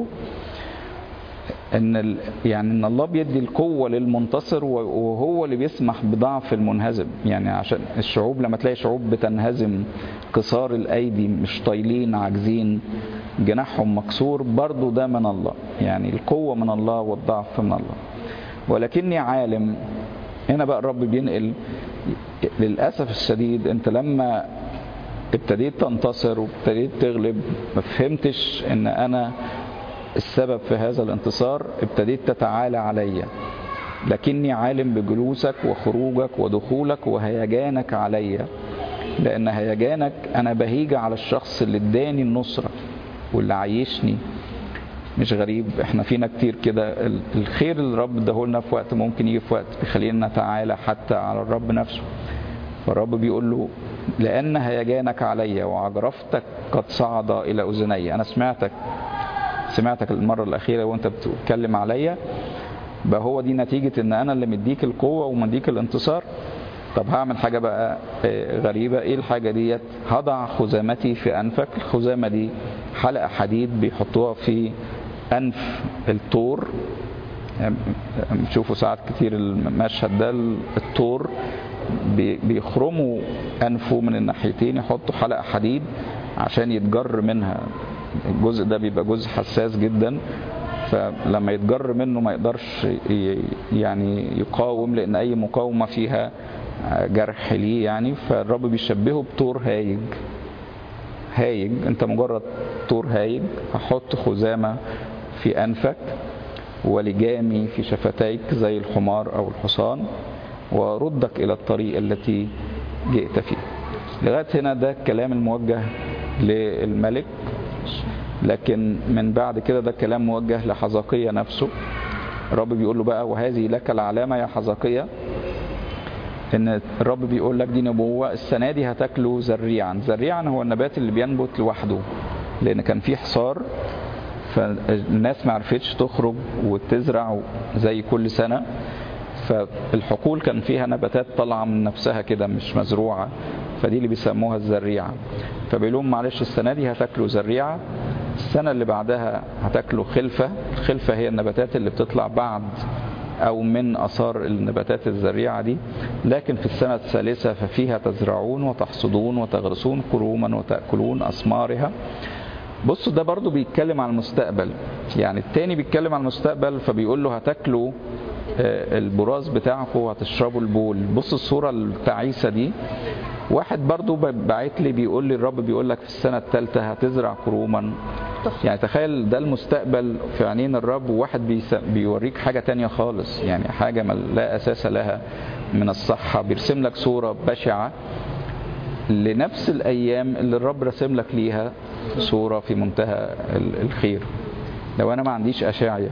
ان يعني ان الله بيدي القوه للمنتصر وهو اللي بيسمح بضعف المنهزم يعني عشان الشعوب لما تلاقي شعوب بتنهزم قصار الايدي مش طايلين عاجزين جناحهم مكسور برضو ده من الله يعني القوه من الله والضعف من الله ولكني عالم هنا بقى الرب بينقل للاسف الشديد انت لما ابتديت تنتصر وابتديت تغلب ما فهمتش ان انا السبب في هذا الانتصار ابتديت تتعالى عليا لكني عالم بجلوسك وخروجك ودخولك وهيجانك عليا لان هيجانك انا بهيج على الشخص اللي اداني النصره واللي عايشني مش غريب احنا فينا كتير كده الخير اللي الرب اداهولنا في وقت ممكن يجي في وقت بيخلينا نتعالى حتى على الرب نفسه فالرب بيقول له لان هيجانك عليا وعجرفتك قد صعد الى اذني انا سمعتك سمعتك المرة الأخيرة وأنت بتتكلم عليا بقى هو دي نتيجة إن أنا اللي مديك القوة ومديك الانتصار طب هعمل حاجة بقى غريبة إيه الحاجة ديت هضع خزامتي في أنفك الخزامة دي حلقة حديد بيحطوها في أنف الطور بتشوفوا ساعات كتير المشهد ده الطور بيخرموا أنفه من الناحيتين يحطوا حلقة حديد عشان يتجر منها الجزء ده بيبقى جزء حساس جدا فلما يتجر منه ما يقدرش يعني يقاوم لان اي مقاومه فيها جرح ليه يعني فالرب بيشبهه بطور هايج هايج انت مجرد طور هايج هحط خزامه في انفك ولجامي في شفتيك زي الحمار او الحصان وردك إلى الطريق التي جئت فيه لغاية هنا ده الكلام الموجه للملك لكن من بعد كده ده الكلام موجه لحزقية نفسه الرب بيقول له بقى وهذه لك العلامة يا حزقية ان الرب بيقول لك دي نبوة السنة دي هتاكلوا زريعا زريعا هو النبات اللي بينبت لوحده لان كان في حصار فالناس ما عرفتش تخرج وتزرع زي كل سنة فالحقول كان فيها نباتات طالعة من نفسها كده مش مزروعة فدي اللي بيسموها الزريعة فبيقول لهم معلش السنة دي هتاكلوا زريعة السنة اللي بعدها هتاكلوا خلفة الخلفة هي النباتات اللي بتطلع بعد أو من أثار النباتات الزريعة دي لكن في السنة الثالثة ففيها تزرعون وتحصدون وتغرسون كروما وتأكلون أثمارها بصوا ده برضو بيتكلم عن المستقبل يعني التاني بيتكلم عن المستقبل فبيقول له هتاكلوا البراز بتاعكم وهتشربوا البول بص الصورة التعيسة دي واحد برضو بعت لي بيقول لي الرب بيقول لك في السنة الثالثة هتزرع كروما يعني تخيل ده المستقبل في عينين الرب وواحد بيوريك حاجة تانية خالص يعني حاجة لا أساس لها من الصحة بيرسم لك صورة بشعة لنفس الأيام اللي الرب رسم لك ليها صورة في منتهى الخير لو أنا ما عنديش أشعية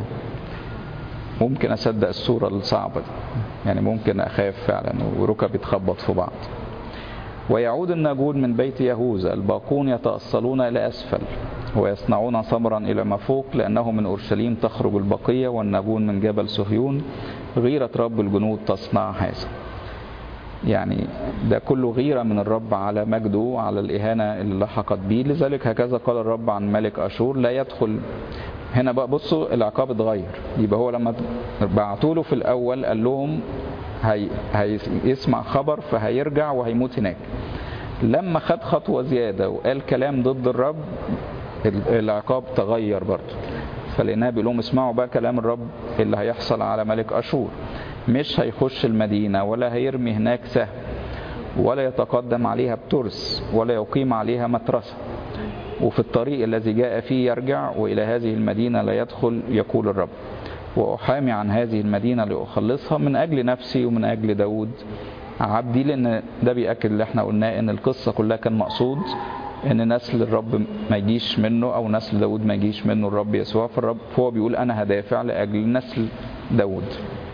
ممكن أصدق الصورة الصعبة دي يعني ممكن أخاف فعلا وركبي تخبط في بعض ويعود الناجون من بيت يهوذا الباقون يتأصلون إلى أسفل ويصنعون ثمرا إلى ما فوق لأنه من أورشليم تخرج البقية والناجون من جبل صهيون غيرة رب الجنود تصنع هذا يعني ده كله غيرة من الرب على مجده على الإهانة اللي لحقت به لذلك هكذا قال الرب عن ملك أشور لا يدخل هنا بقى بصوا العقاب اتغير يبقى هو لما بعتوا له في الأول قال لهم هي هيسمع خبر فهيرجع وهيموت هناك لما خد خطوة زيادة وقال كلام ضد الرب العقاب تغير برضه فلقيناه بيقول لهم اسمعوا بقى كلام الرب اللي هيحصل على ملك أشور مش هيخش المدينة ولا هيرمي هناك سهم ولا يتقدم عليها بترس ولا يقيم عليها مترسة وفي الطريق الذي جاء فيه يرجع وإلى هذه المدينة لا يدخل يقول الرب وأحامي عن هذه المدينة لأخلصها من أجل نفسي ومن أجل داود عبدي لأن ده بيأكد اللي احنا قلناه إن القصة كلها كان مقصود إن نسل الرب ما يجيش منه أو نسل داود ما يجيش منه الرب يسوع فالرب فهو بيقول أنا هدافع لأجل نسل داود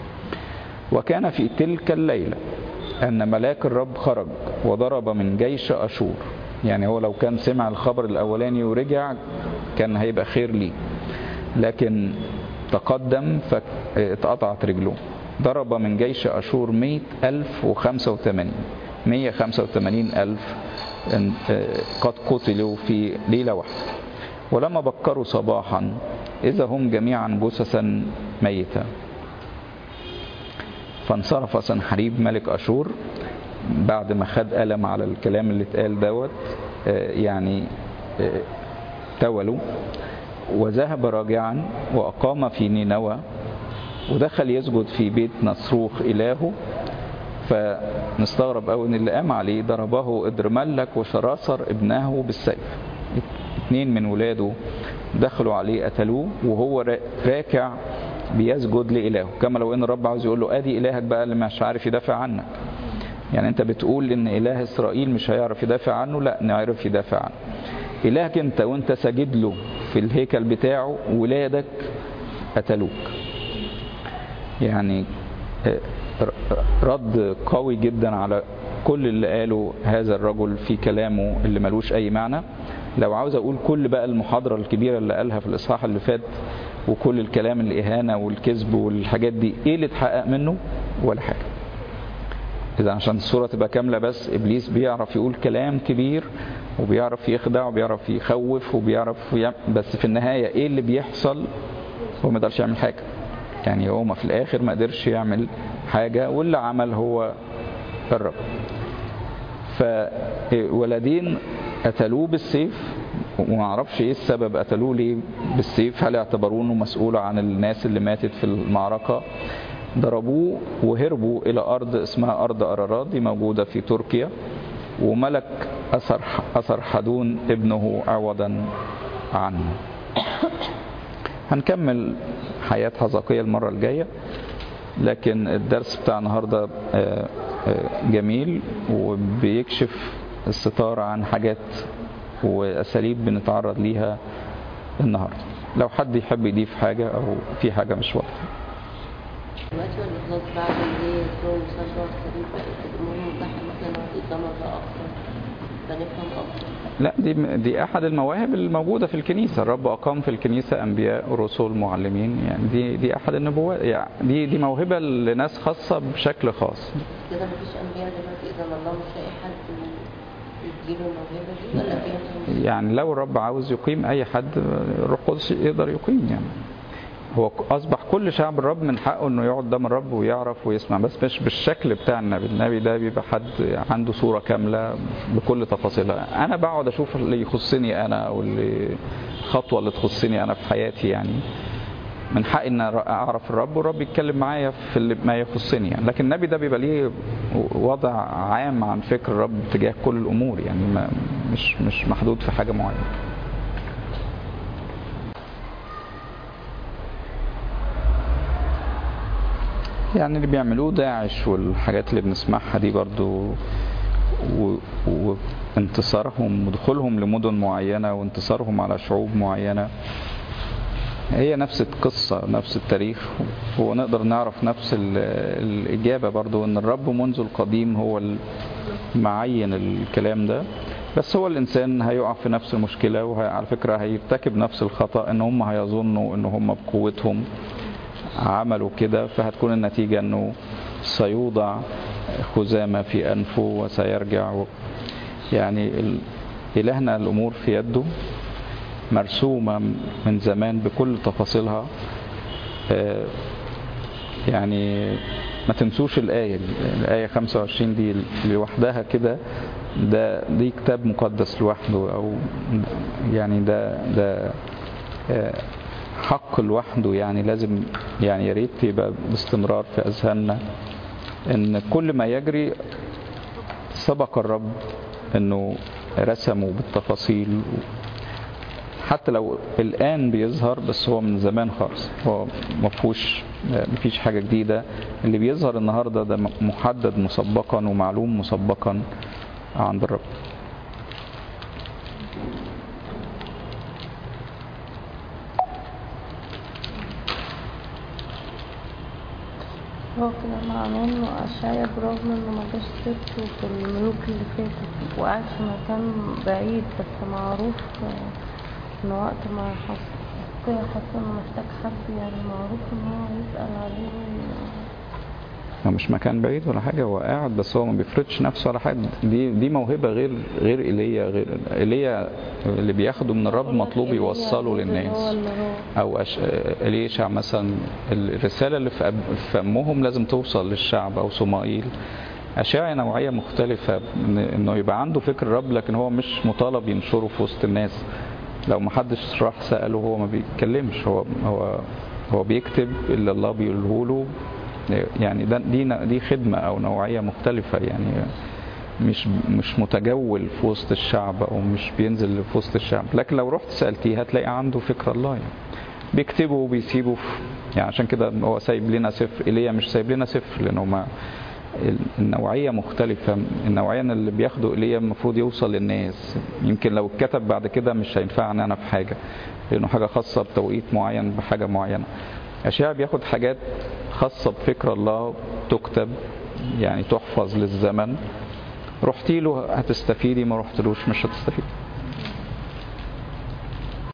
وكان في تلك الليلة أن ملاك الرب خرج وضرب من جيش أشور يعني هو لو كان سمع الخبر الأولاني ورجع كان هيبقى خير ليه لكن تقدم فاتقطعت رجله ضرب من جيش أشور مئة ألف وخمسة وثمانين مية خمسة وثمانين ألف قد قتلوا في ليلة واحدة ولما بكروا صباحا إذا هم جميعا جثثا ميتة فانصرف سنحريب ملك أشور بعد ما خد ألم على الكلام اللي اتقال دوت يعني تولوا وذهب راجعا وأقام في نينوى ودخل يسجد في بيت نصروخ إلهه فنستغرب قوي ان اللي قام عليه ضربه ادرملك وشراصر ابنه بالسيف اتنين من ولاده دخلوا عليه قتلوه وهو راكع بيسجد لإلهه كما لو ان الرب عاوز يقول له ادي إلهك بقى اللي مش عارف يدافع عنك يعني انت بتقول ان إله إسرائيل مش هيعرف يدافع عنه لا نعرف يدافع عنه إلهك انت وانت ساجد له في الهيكل بتاعه ولادك قتلوك يعني رد قوي جدا على كل اللي قاله هذا الرجل في كلامه اللي ملوش اي معنى لو عاوز اقول كل بقى المحاضرة الكبيرة اللي قالها في الاصحاح اللي فات وكل الكلام الاهانة والكذب والحاجات دي ايه اللي اتحقق منه ولا حاجة اذا عشان الصورة تبقى كاملة بس ابليس بيعرف يقول كلام كبير وبيعرف يخدع وبيعرف يخوف وبيعرف يعمل بس في النهاية ايه اللي بيحصل هو ما يقدرش يعمل حاجة يعني هو ما في الاخر ما قدرش يعمل حاجة واللي عمل هو الرب فولدين قتلوه بالسيف وما اعرفش ايه السبب قتلوه ليه بالسيف هل اعتبروه مسؤول عن الناس اللي ماتت في المعركة ضربوه وهربوا الى ارض اسمها ارض ارارات دي موجودة في تركيا وملك اثر اثر حدون ابنه عوضا عنه هنكمل حياة حزقية المرة الجاية لكن الدرس بتاع النهارده آه، آه، جميل وبيكشف الستار عن حاجات واساليب بنتعرض ليها النهارده لو حد يحب يضيف حاجه او في حاجه مش واضحه دلوقتي ولا خلاص بعد اللي هي الصوم والصلاة والكريم بقت الأمور متاحة إن احنا نقعد قدامها بقى أكتر فنفهم أكتر لا دي دي احد المواهب الموجوده في الكنيسه الرب اقام في الكنيسه انبياء ورسل معلمين يعني دي دي احد النبوات يعني دي دي موهبه لناس خاصه بشكل خاص كده مفيش أنبياء دلوقتي إذا الله مش لاقي حد يديله الموهبة دي ولا فيها يعني لو الرب عاوز يقيم اي حد الروح القدس يقدر يقيم يعني هو اصبح كل شعب الرب من حقه انه يقعد قدام الرب ويعرف ويسمع بس مش بالشكل بتاع النبي النبي ده بيبقى حد عنده صوره كامله بكل تفاصيلها انا بقعد اشوف اللي يخصني انا او اللي الخطوه اللي تخصني انا في حياتي يعني من حقي ان اعرف الرب والرب يتكلم معايا في اللي ما يخصني يعني لكن النبي ده بيبقى ليه وضع عام عن فكر الرب تجاه كل الامور يعني ما مش مش محدود في حاجه معينه يعني اللي بيعملوه داعش والحاجات اللي بنسمعها دي برضو و... وانتصارهم ودخولهم لمدن معينة وانتصارهم على شعوب معينة هي نفس القصة نفس التاريخ ونقدر نعرف نفس ال... الإجابة برضو أن الرب منذ القديم هو المعين الكلام ده بس هو الإنسان هيقع في نفس المشكلة وعلى فكرة هيرتكب نفس الخطأ أن هم هيظنوا أن هم بقوتهم عملوا كده فهتكون النتيجة أنه سيوضع خزامة في أنفه وسيرجع و... يعني ال... إلهنا الأمور في يده مرسومة من زمان بكل تفاصيلها آه يعني ما تنسوش الآية دي الآية 25 دي لوحدها كده ده دي كتاب مقدس لوحده أو يعني ده ده آه حق لوحده يعني لازم يعني يا ريت يبقى باستمرار في اذهاننا ان كل ما يجري سبق الرب انه رسمه بالتفاصيل حتى لو الان بيظهر بس هو من زمان خالص هو ما فيهوش مفيش حاجه جديده اللي بيظهر النهارده ده محدد مسبقا ومعلوم مسبقا عند الرب هو كده معناه انه اشعيا برغم انه ما جاش سيرته في الملوك اللي فاتت وقاعد في مكان بعيد بس معروف ان وقت ما حصل كده حصل انه محتاج حد يعني معروف ان هو يسأل عليه هو مش مكان بعيد ولا حاجة هو قاعد بس هو ما بيفرضش نفسه على حد دي دي موهبة غير غير ايليا غير ايليا اللي بياخده من الرب مطلوب يوصله للناس او أش... اليشع مثلا الرسالة اللي في, أب... في فمهم لازم توصل للشعب او صمائيل أشاعي نوعية مختلفة إنه يبقى عنده فكر الرب لكن هو مش مطالب ينشره في وسط الناس لو ما حدش راح سأله هو ما بيتكلمش هو هو هو بيكتب اللي الله بيقوله له يعني ده دي دي خدمه او نوعيه مختلفه يعني مش مش متجول في وسط الشعب او مش بينزل في وسط الشعب لكن لو رحت سالتيه هتلاقي عنده فكر الله يعني بيكتبه وبيسيبه في يعني عشان كده هو سايب لنا سفر ايليا مش سايب لنا سفر لانه ما النوعية مختلفة النوعية اللي بياخده إيليا المفروض يوصل للناس يمكن لو اتكتب بعد كده مش هينفعني أنا في حاجة لأنه حاجة خاصة بتوقيت معين بحاجة معينة أشياء بياخد حاجات خاصة بفكر الله تكتب يعني تحفظ للزمن رحتي له هتستفيدي ما رحتلوش مش هتستفيدي